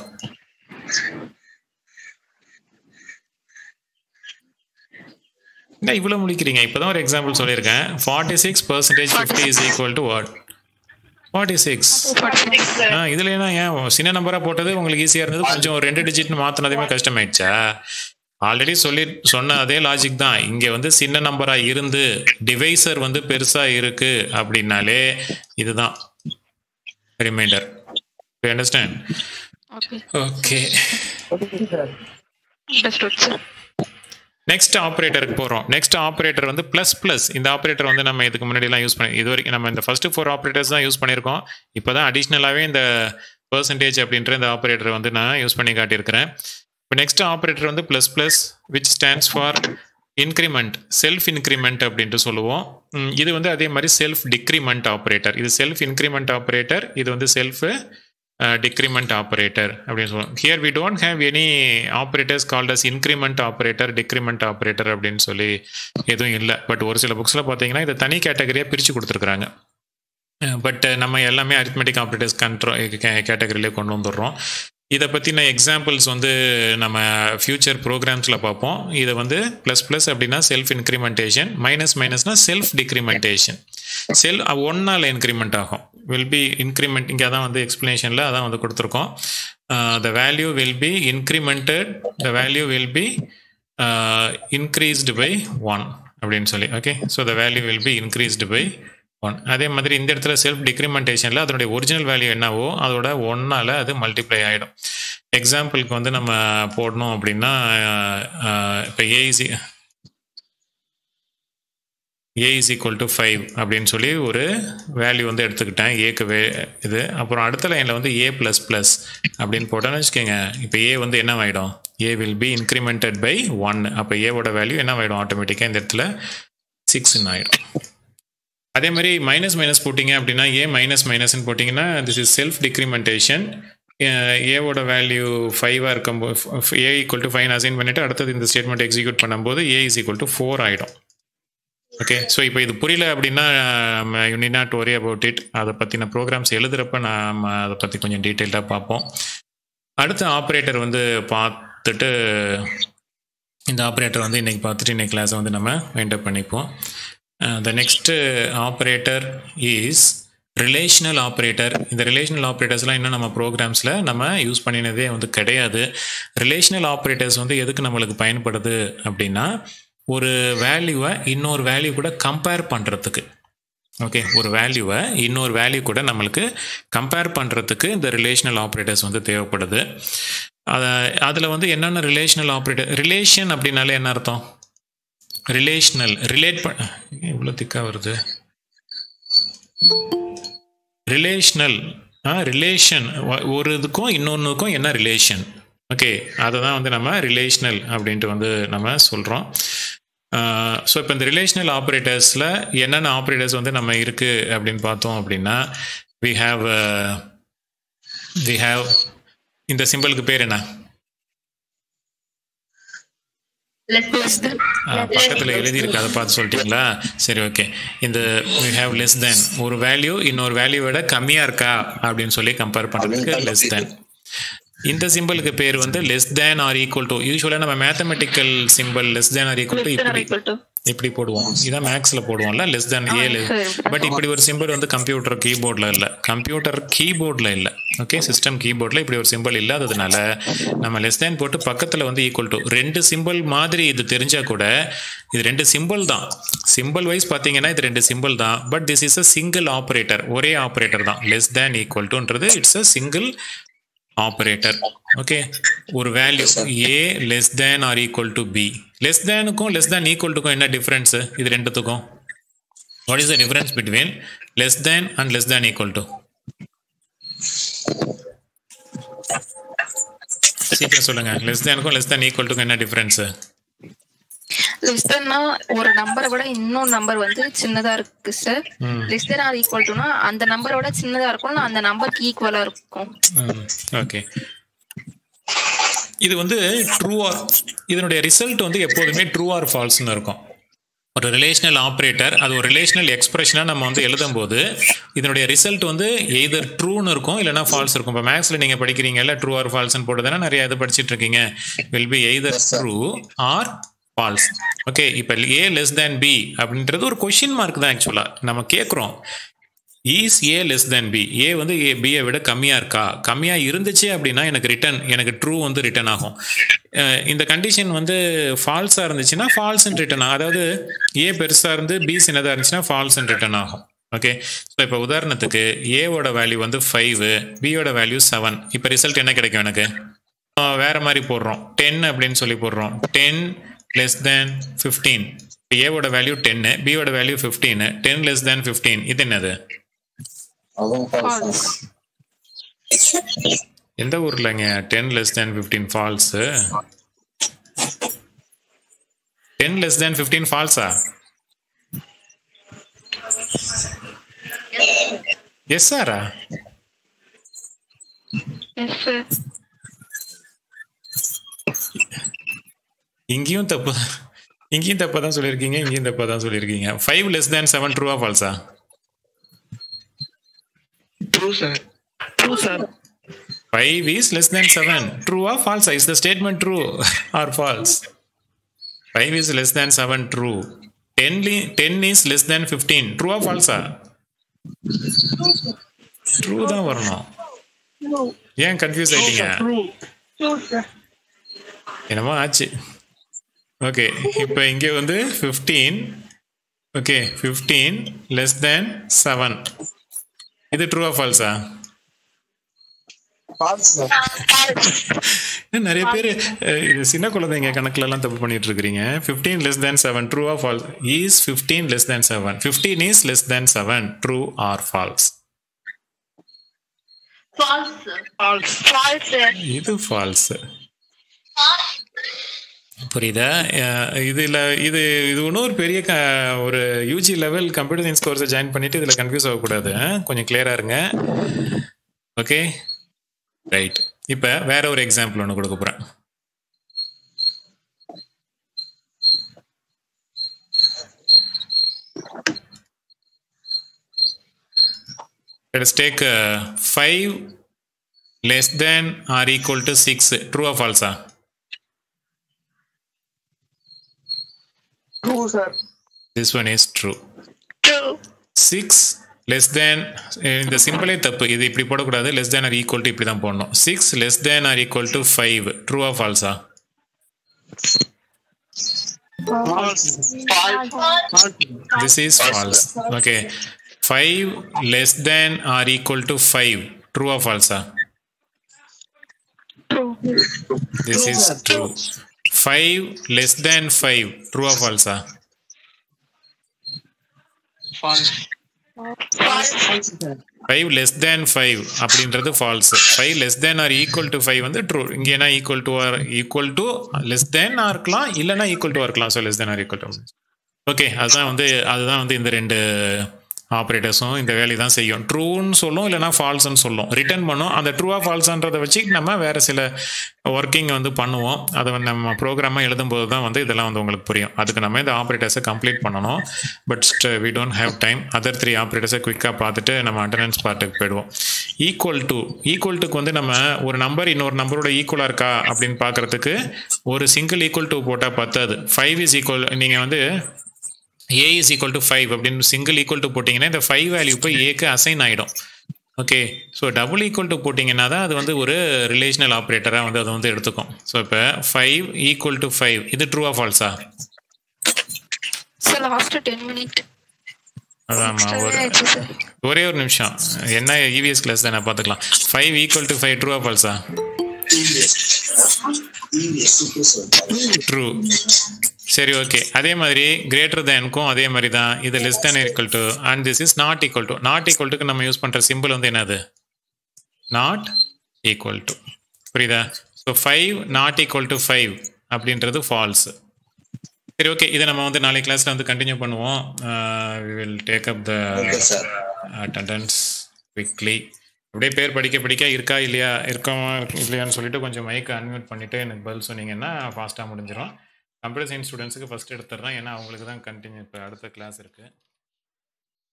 என்ன இவ்வளோ முடிக்கிறீங்க இப்போதான் ஒரு எக்ஸாம்பிள் சொல்லியிருக்கேன் forty six percentage fifty is equal to what forty six ah இதுல என்ன ஏன் சின்ன நம்பரா போட்டது உங்களுக்கு ஈஸியா இருந்தது கொஞ்சம் ஒரு ரெண்டு டிஜிட் மாத்தினதுமே கஷ்டமாயிடுச்சா ஆல்ரெடி சொல்லி சொன்ன அதே லாஜிக் தான் இங்க வந்து சின்ன நம்பரா இருந்து டிவைசர் வந்து பெருசா இருக்கு அப்படின்னாலே இதுதான் remainder understand Okay. Okay Understood, sir. Next ஆப்ரேட்டருக்கு போகிறோம் நெக்ஸ்ட் ஆப்ரேட்டர் வந்து ப்ளஸ் ப்ளஸ் இந்த ஆப்ரேட்டர் வந்து நம்ம இதுக்கு முன்னாடிலாம் யூஸ் பண்ணி இது வரைக்கும் நம்ம இந்த ஃபர்ஸ்ட் ஃபோர் ஆப்ரேட்டர்ஸ் தான் யூஸ் பண்ணியிருக்கோம் இப்போ தான் அடிஷ்னலாகவே இந்த பர்சன்டேஜ் அப்படின்ற இந்த ஆப்ரேட்டர் வந்து நான் யூஸ் பண்ணி காட்டியிருக்கிறேன் இப்போ நெக்ஸ்ட் ஆப்ரேட்டர் வந்து plus plus which stands for increment self increment அப்படின்ட்டு சொல்லுவோம் ம், இது வந்து அதே மாதிரி செல்ஃப் டிக்ரிமெண்ட் ஆப்ரேட்டர் இது செல்ஃப் இன்க்ரிமெண்ட் ஆப்ரேட்டர் இது வந்து செல்ஃப் டிக்ரிமெண்ட் ஆப்ரேட்டர் அப்படின்னு சொல்லுவோம் here we don't have any operators called as increment operator decrement operator அப்படின்னு சொல்லி எதுவும் இல்லை பட் ஒரு சில புக்ஸில் பார்த்தீங்கன்னா இதை தனி கேட்டகரியாக பிரித்து கொடுத்துருக்குறாங்க பட் நம்ம எல்லாமே அரித்மெட்டிக் ஆப்ரேட்டர்ஸ் கண்ட்ரோ கேட்டகரியிலே கொண்டு வந்துடுறோம் இதை பற்றின எக்ஸாம்பிள்ஸ் வந்து நம்ம ஃபியூச்சர் ப்ரோக்ராம்ஸில் பார்ப்போம் இதை வந்து ப்ளஸ் ப்ளஸ் அப்படின்னா செல்ஃப் இன்க்ரிமெண்டேஷன் மைனஸ் மைனஸ்னா செல்ஃப் டிக்ரிமெண்டேஷன் செல் ஒன்னால் இன்க்ரிமெண்ட் ஆகும் வில் பி இன்க்ரிமெண்ட் இங்கே தான் வந்து எக்ஸ்பிளனேஷனில் அதான் வந்து கொடுத்துருக்கோம் the value will be incremented the value will be increased by one அப்படின்னு சொல்லி okay so the value will be increased by one அதே மாதிரி இந்த இடத்துல செல்ஃப் டிக்ரிமெண்டேஷனில் அதனுடைய ஒரிஜினல் வேல்யூ என்னவோ அதோட ஒன்னால் அது மல்டிப்ளை ஆகிடும் எக்ஸாம்பிளுக்கு வந்து நம்ம போடணும் அப்படின்னா இப்போ ஏஇசி A is equal to five அப்படின்னு சொல்லி ஒரு வேல்யூ வந்து எடுத்துக்கிட்டேன் ஏக்கு வே இது அப்புறம் அடுத்த லைனில் வந்து ஏ ப்ளஸ் ப்ளஸ் அப்படின்னு போட்டோன்னு வச்சுக்கோங்க இப்போ ஏ வந்து என்ன ஆகிடும் A will be incremented by one அப்போ ஏவோட வேல்யூ என்ன ஆகிடும் ஆட்டோமேட்டிக்காக இந்த இடத்துல சிக்ஸ்ன்னு ஆகிடும் அதே மாதிரி மைனஸ் மைனஸ் போட்டிங்க அப்படின்னா ஏ மைனஸ் மைனஸ்ன்னு போட்டிங்கன்னா திஸ் இஸ் செல்ஃப் டிக்ரிமெண்டேஷன் ஏவோட வேல்யூ ஃபைவாக இருக்கும்போது A equal to five assign பண்ணிவிட்டு அடுத்தது இந்த ஸ்டேட்மெண்ட் எக்ஸிக்யூட் பண்ணும்போது A is equal to four ஆகிடும் ஓகே ஸோ இப்போ இது புரியல அப்படின்னா யூ நீ நாட் ஒரி அபவுட் இட் அதை பற்றின ப்ரோக்ராம்ஸ் எழுதுறப்ப நம்ம அதை பற்றி கொஞ்சம் டீட்டெயில்டாக பார்ப்போம் அடுத்த ஆப்ரேட்டர் வந்து பார்த்துட்டு இந்த ஆப்ரேட்டர் வந்து இன்னைக்கு பார்த்துட்டு இன்னைக்கு கிளாஸை வந்து நம்ம வைண்டப் பண்ணிப்போம் the next operator is relational operator இந்த ரிலேஷனல் ஆப்ரேட்டர்ஸ்லாம் இன்னும் நம்ம ப்ரோக்ராம்ஸில் நம்ம யூஸ் பண்ணினதே வந்து கிடையாது ரிலேஷனல் ஆப்ரேட்டர்ஸ் வந்து எதுக்கு நம்மளுக்கு பயன்படுது அப்படின்னா ஒரு வேல்யூவை இன்னொரு வேல்யூ கூட கம்பேர் பண்ணுறதுக்கு ஓகே ஒரு வேல்யூவை இன்னொரு வேல்யூ கூட நம்மளுக்கு கம்பேர் பண்ணுறதுக்கு இந்த ரிலேஷனல் ஆப்ரேட்டர்ஸ் வந்து தேவைப்படுது அதை அதில் வந்து என்னென்ன ரிலேஷனல் ஆப்ரேட்டர் ரிலேஷன் அப்படின்னாலே என்ன அர்த்தம் ரிலேஷனல் ரிலேட் ப இவ்வளோ திக்காக வருது ரிலேஷனல் ரிலேஷன் ஒரு இதுக்கும் இன்னொன்றுக்கும் என்ன ரிலேஷன் ஓகே அதை தான் வந்து நம்ம ரிலேஷனல் அப்படின்ட்டு வந்து நம்ம சொல்கிறோம் ஸோ இப்போ இந்த ரிலேஷனல் ஆப்ரேட்டர்ஸில் என்னென்ன ஆப்ரேட்டர்ஸ் வந்து நம்ம இருக்குது அப்படின்னு பார்த்தோம் அப்படின்னா வி ஹாவ் வி ஹாவ் இந்த சிம்பிளுக்கு பேர் என்ன லெஸ் தென் பக்கத்தில் எழுதியிருக்கு அதை பார்த்து சொல்லிட்டீங்களா சரி ஓகே இந்த வி ஹேவ் லெஸ் தென் ஒரு வேல்யூ இன்னொரு வேல்யூ விட கம்மியாக இருக்கா அப்படின்னு சொல்லி கம்பேர் பண்ணுறதுக்கு லெஸ் தென் இந்த சிம்பிளுக்கு பேர் வந்து less than or equal to யூஸ்வலாக நம்ம mathematical symbol less than or equal to இப்படி equal to. இப்படி போடுவோம் இதான் மேக்ஸில் போடுவோம்ல லெஸ் தேன் ஏ பட் இப்படி ஒரு சிம்பிள் வந்து கம்ப்யூட்டர் கீபோர்டில் இல்லை கம்ப்யூட்டர் கீபோர்டில் இல்லை ஓகே சிஸ்டம் கீபோர்டில் இப்படி ஒரு சிம்பிள் இல்லாததுனால நம்ம லெஸ் தேன் போட்டு பக்கத்தில் வந்து ஈக்குவல் டு ரெண்டு சிம்பிள் மாதிரி இது தெரிஞ்சா கூட இது ரெண்டு சிம்பிள் தான் சிம்பிள் வைஸ் பார்த்தீங்கன்னா இது ரெண்டு சிம்பிள் தான் but this is a single operator ஒரே ஆப்ரேட்டர் தான் லெஸ் தேன் ஈக்குவல் டுன்றது it's a single operator okay ஒரு value A less than or equal to B less தேனுக்கும் லெஸ் தேன் ஈக்குவல் டுக்கும் என்ன டிஃப்ரென்ஸ் இது ரெண்டுத்துக்கும் what is the difference between less than and less than equal to சீக்கிரம் சொல்லுங்க லெஸ் தேனுக்கும் லெஸ் தேன் ஈக்குவல் டுக்கும் என்ன டிஃபரன்ஸ் லெஸ் தென்னா ஒரு நம்பரை விட இன்னொரு நம்பர் வந்து சின்னதா இருக்கு sir less than or equal டுனா அந்த நம்பரோட சின்னதா இருக்கும்னா அந்த நம்பருக்கு ஈக்குவலா இருக்கும் ஓகே இது வந்து ட்ரூ ஆர் இதனுடைய ரிசல்ட் வந்து எப்போதுமே ட்ரூ ஆர் ஃபால்ஸ்னு இருக்கும் ஒரு ரிலேஷனல் ஆப்ரேட்டர் அது ஒரு ரிலேஷனல் எக்ஸ்பிரஷனாக நம்ம வந்து எழுதும்போது இதனுடைய ரிசல்ட் வந்து எய்தர் ட்ரூன்னு இருக்கும் இல்லைனா ஃபால்ஸ் இருக்கும் இப்போ மேக்ஸில் நீங்கள் படிக்கிறீங்கல்ல ட்ரூ ஆர் ஃபால்ஸ்னு போட்டு தானே நிறைய இது படிச்சிட்டு இருக்கீங்க will be either true or false okay இப்போ ஏ லெஸ் தேன் பி அப்படின்றது ஒரு கொஷின் மார்க் தான் ஆக்சுவலாக நம்ம கேட்குறோம் is A less than B A வந்து ஏ பியை விட கம்மியாக இருக்கா கம்மியாக இருந்துச்சு அப்படின்னா எனக்கு ரிட்டர்ன் எனக்கு ட்ரூ வந்து ரிட்டர்ன் ஆகும் அஹ் இந்த கண்டிஷன் வந்து ஃபால்ஸாக இருந்துச்சுன்னா ஃபால்ஸ்ன்னு ரிட்டர்ன் ஆகும் அதாவது ஏ பெருசாக இருந்து பி சின்னதாக இருந்துச்சுன்னா ஃபால்ஸ்ன்னு ரிட்டர்ன் ஆகும் ஓகே ஸோ இப்போ உதாரணத்துக்கு ஏவோட வேல்யூ வந்து ஃபைவ் பியோட வேல்யூ செவன் இப்போ ரிசல்ட் என்ன கிடைக்கும் எனக்கு ஆஹ் வேற மாதிரி போடுறோம் டென் அப்படின்னு சொல்லி போடுறோம் டென் லெஸ் தேன் ஃபிஃப்டீன் ஏவோட வேல்யூ டென்னு பியோட வேல்யூ ஃபிஃப்டீனு டென் லெஸ் தேன் ஃபிஃப்டீன் இது என்னது அதுவும் false தான். எந்த ஊர்லங்க ten less than fifteen false ten less than fifteen ஃபால்ஸா எஸ் சாரா எஸ் சார் இங்கேயும் தப்பு இங்கேயும் தப்பா தான் சொல்லியிருக்கீங்க இங்கேயும் தப்பா தான் சொல்லியிருக்கீங்க ஃபைவ் லெஸ் தேன் செவன் ட்ரூவா ஃபால்ஸா True, sir. True, sir. Five is less than seven ட்ரூவா ஃபால்ஸா is the statement true or false five is less than seven true ten ten is less than fifteen ட்ரூவா ஃபால்ஸா ட்ரூ தான் வரணும் ஏன் கன்ஃபியூஸ் ஆயிட்டீங்க என்னமோ ஆச்சு ஓகே இப்போ இங்கே வந்து fifteen okay fifteen less than seven இது ட்ரூவா ஃபால்ஸா நிறைய பேர் இது சின்ன குழந்தைங்க கணக்குல எல்லாம் தப்பு பண்ணிட்டு இருக்கிறீங்க fifteen less than seven true or false is fifteen less than seven fifteen is less than seven true or false False, sir. False. False, sir. இது ஃபால்ஸ் புரியுதா அஹ் இதுல இது இது ஒன்றும் ஒரு பெரிய க ஒரு யூஜி லெவல் கம்ப்யூட்டர் சயின்ஸ் கோர்ஸை ஜாயின் பண்ணிட்டு இதில் கன்ஃபியூஸ் ஆகக்கூடாது அஹ்? கொஞ்சம் கிளியராக இருங்க ஓகே ரைட் இப்போ வேற ஒரு எக்ஸாம்பிள் ஒன்று கொடுக்க போகிறேன் Let's take uh, 5 less than or equal to 6. True or false? ah? True, sir. This one is true. True. 6 less than இந்த சிம்பிளே தப்பு இது இப்படி போடக்கூடாது less than or equal to இப்படி தான் போடணும் six less than or equal to five true or ஃபால்ஸா False. False. False. This is false okay five less than or equal to five true or ஃபால்ஸா True. This is true five less than five true or ஃபால்ஸா False. False. False, sir. Five less than five அப்படின்றது false five less than or equal to five வந்து ட்ரூ இங்கே என்ன equal to or equal to less than இருக்கலாம் இல்லைனா ஈக்குவல் டு இருக்கலாம் so less than or equal to okay அதுதான் வந்து அதுதான் வந்து இந்த ரெண்டு ஆப்ரேட்டர்ஸும் இந்த வேலையை தான் செய்யும் ட்ரூன்னு சொல்லும் இல்லைனா ஃபால்ஸ்ன்னு சொல்லும் ரிட்டர்ன் பண்ணும் அந்த ட்ரூவா ஃபால்ஸ்ன்றதை வச்சு நம்ம வேறு சில ஒர்க்கிங் வந்து பண்ணுவோம் அதை வந்து நம்ம ப்ரோக்ராமாக எழுதும்போது தான் வந்து இதெல்லாம் வந்து உங்களுக்கு புரியும் அதுக்கு நம்ம இந்த ஆப்ரேட்டர்ஸை கம்ப்ளீட் பண்ணணும் but we don't have time other three ஆப்ரேட்டர்ஸை குயிக்காக பார்த்துட்டு நம்ம அட்டண்டன்ஸ் பார்ட்டுக்கு போயிடுவோம் ஈக்குவல் டு ஈக்குவல் டுக்கு வந்து நம்ம ஒரு நம்பர் இன்னொரு நம்பரோட ஈக்குவலாக இருக்கா அப்படின்னு பார்க்குறதுக்கு ஒரு சிங்கிள் ஈக்குவல் டு போட்டால் பத்தாது ஃபைவ் இஸ் ஈக்குவல் நீங்கள் வந்து A is equal to five அப்படின்னு சிங்கிள் ஈக்குவல் டு போட்டிங்கன்னா இந்த ஃபைவ் வேல்யூ போய் ஏக்கு அசைன் ஆகிடும் okay so double equal to போட்டிங்கன்னா தான் அது வந்து ஒரு ரிலேஷனல் ஆப்ரேட்டராக வந்து அதை வந்து எடுத்துக்கும் ஸோ இப்போ ஃபைவ் ஈக்குவல் டு ஃபைவ் இது ட்ரூவா ஃபால்ஸா சார் லாஸ்ட் டென் மினிட் அதாம்மா ஒரு ஆயிடுச்சு சார் ஒரே ஒரு நிமிஷம் என்ன இவிஎஸ் கிளாஸ் தானே பார்த்துக்கலாம் ஃபைவ் ஈக்குவல் டு ஃபைவ் ட்ரூவா ஃபால்ஸா ட்ரூ சரி ஓகே அதே மாதிரி கிரேட்டர் தேனுக்கும் அதே மாதிரி தான் இது less than equal to and this is not equal to not equal டுக்கு நம்ம யூஸ் பண்ணுற சிம்பிள் வந்து என்னது நாட் ஈக்குவல் டு புரியுதா so five not equal to five அப்படின்றது ஃபால்ஸ் சரி ஓகே இதை நம்ம வந்து நாளைக்கு கிளாஸில் வந்து கண்டினியூ பண்ணுவோம் we will take up the okay sir attendance quickly அப்படியே பேர் படிக்க படிக்க இருக்கா இல்லையா இருக்கமா இல்லையான்னு சொல்லிட்டு கொஞ்சம் மைக்கை அன்மியூட் பண்ணிவிட்டு எனக்கு பதில் சொன்னீங்கன்னா ஃபாஸ்ட்டாக முடிஞ்சிடும் கம்ப்யூட்டர் சயின்ஸ் ஸ்டூடெண்ட்ஸுக்கு ஃபஸ்ட் எடுத்துடுறேன் ஏன்னா அவங்களுக்கு தான் கண்டினியூ இப்போ அடுத்த கிளாஸ் இருக்குது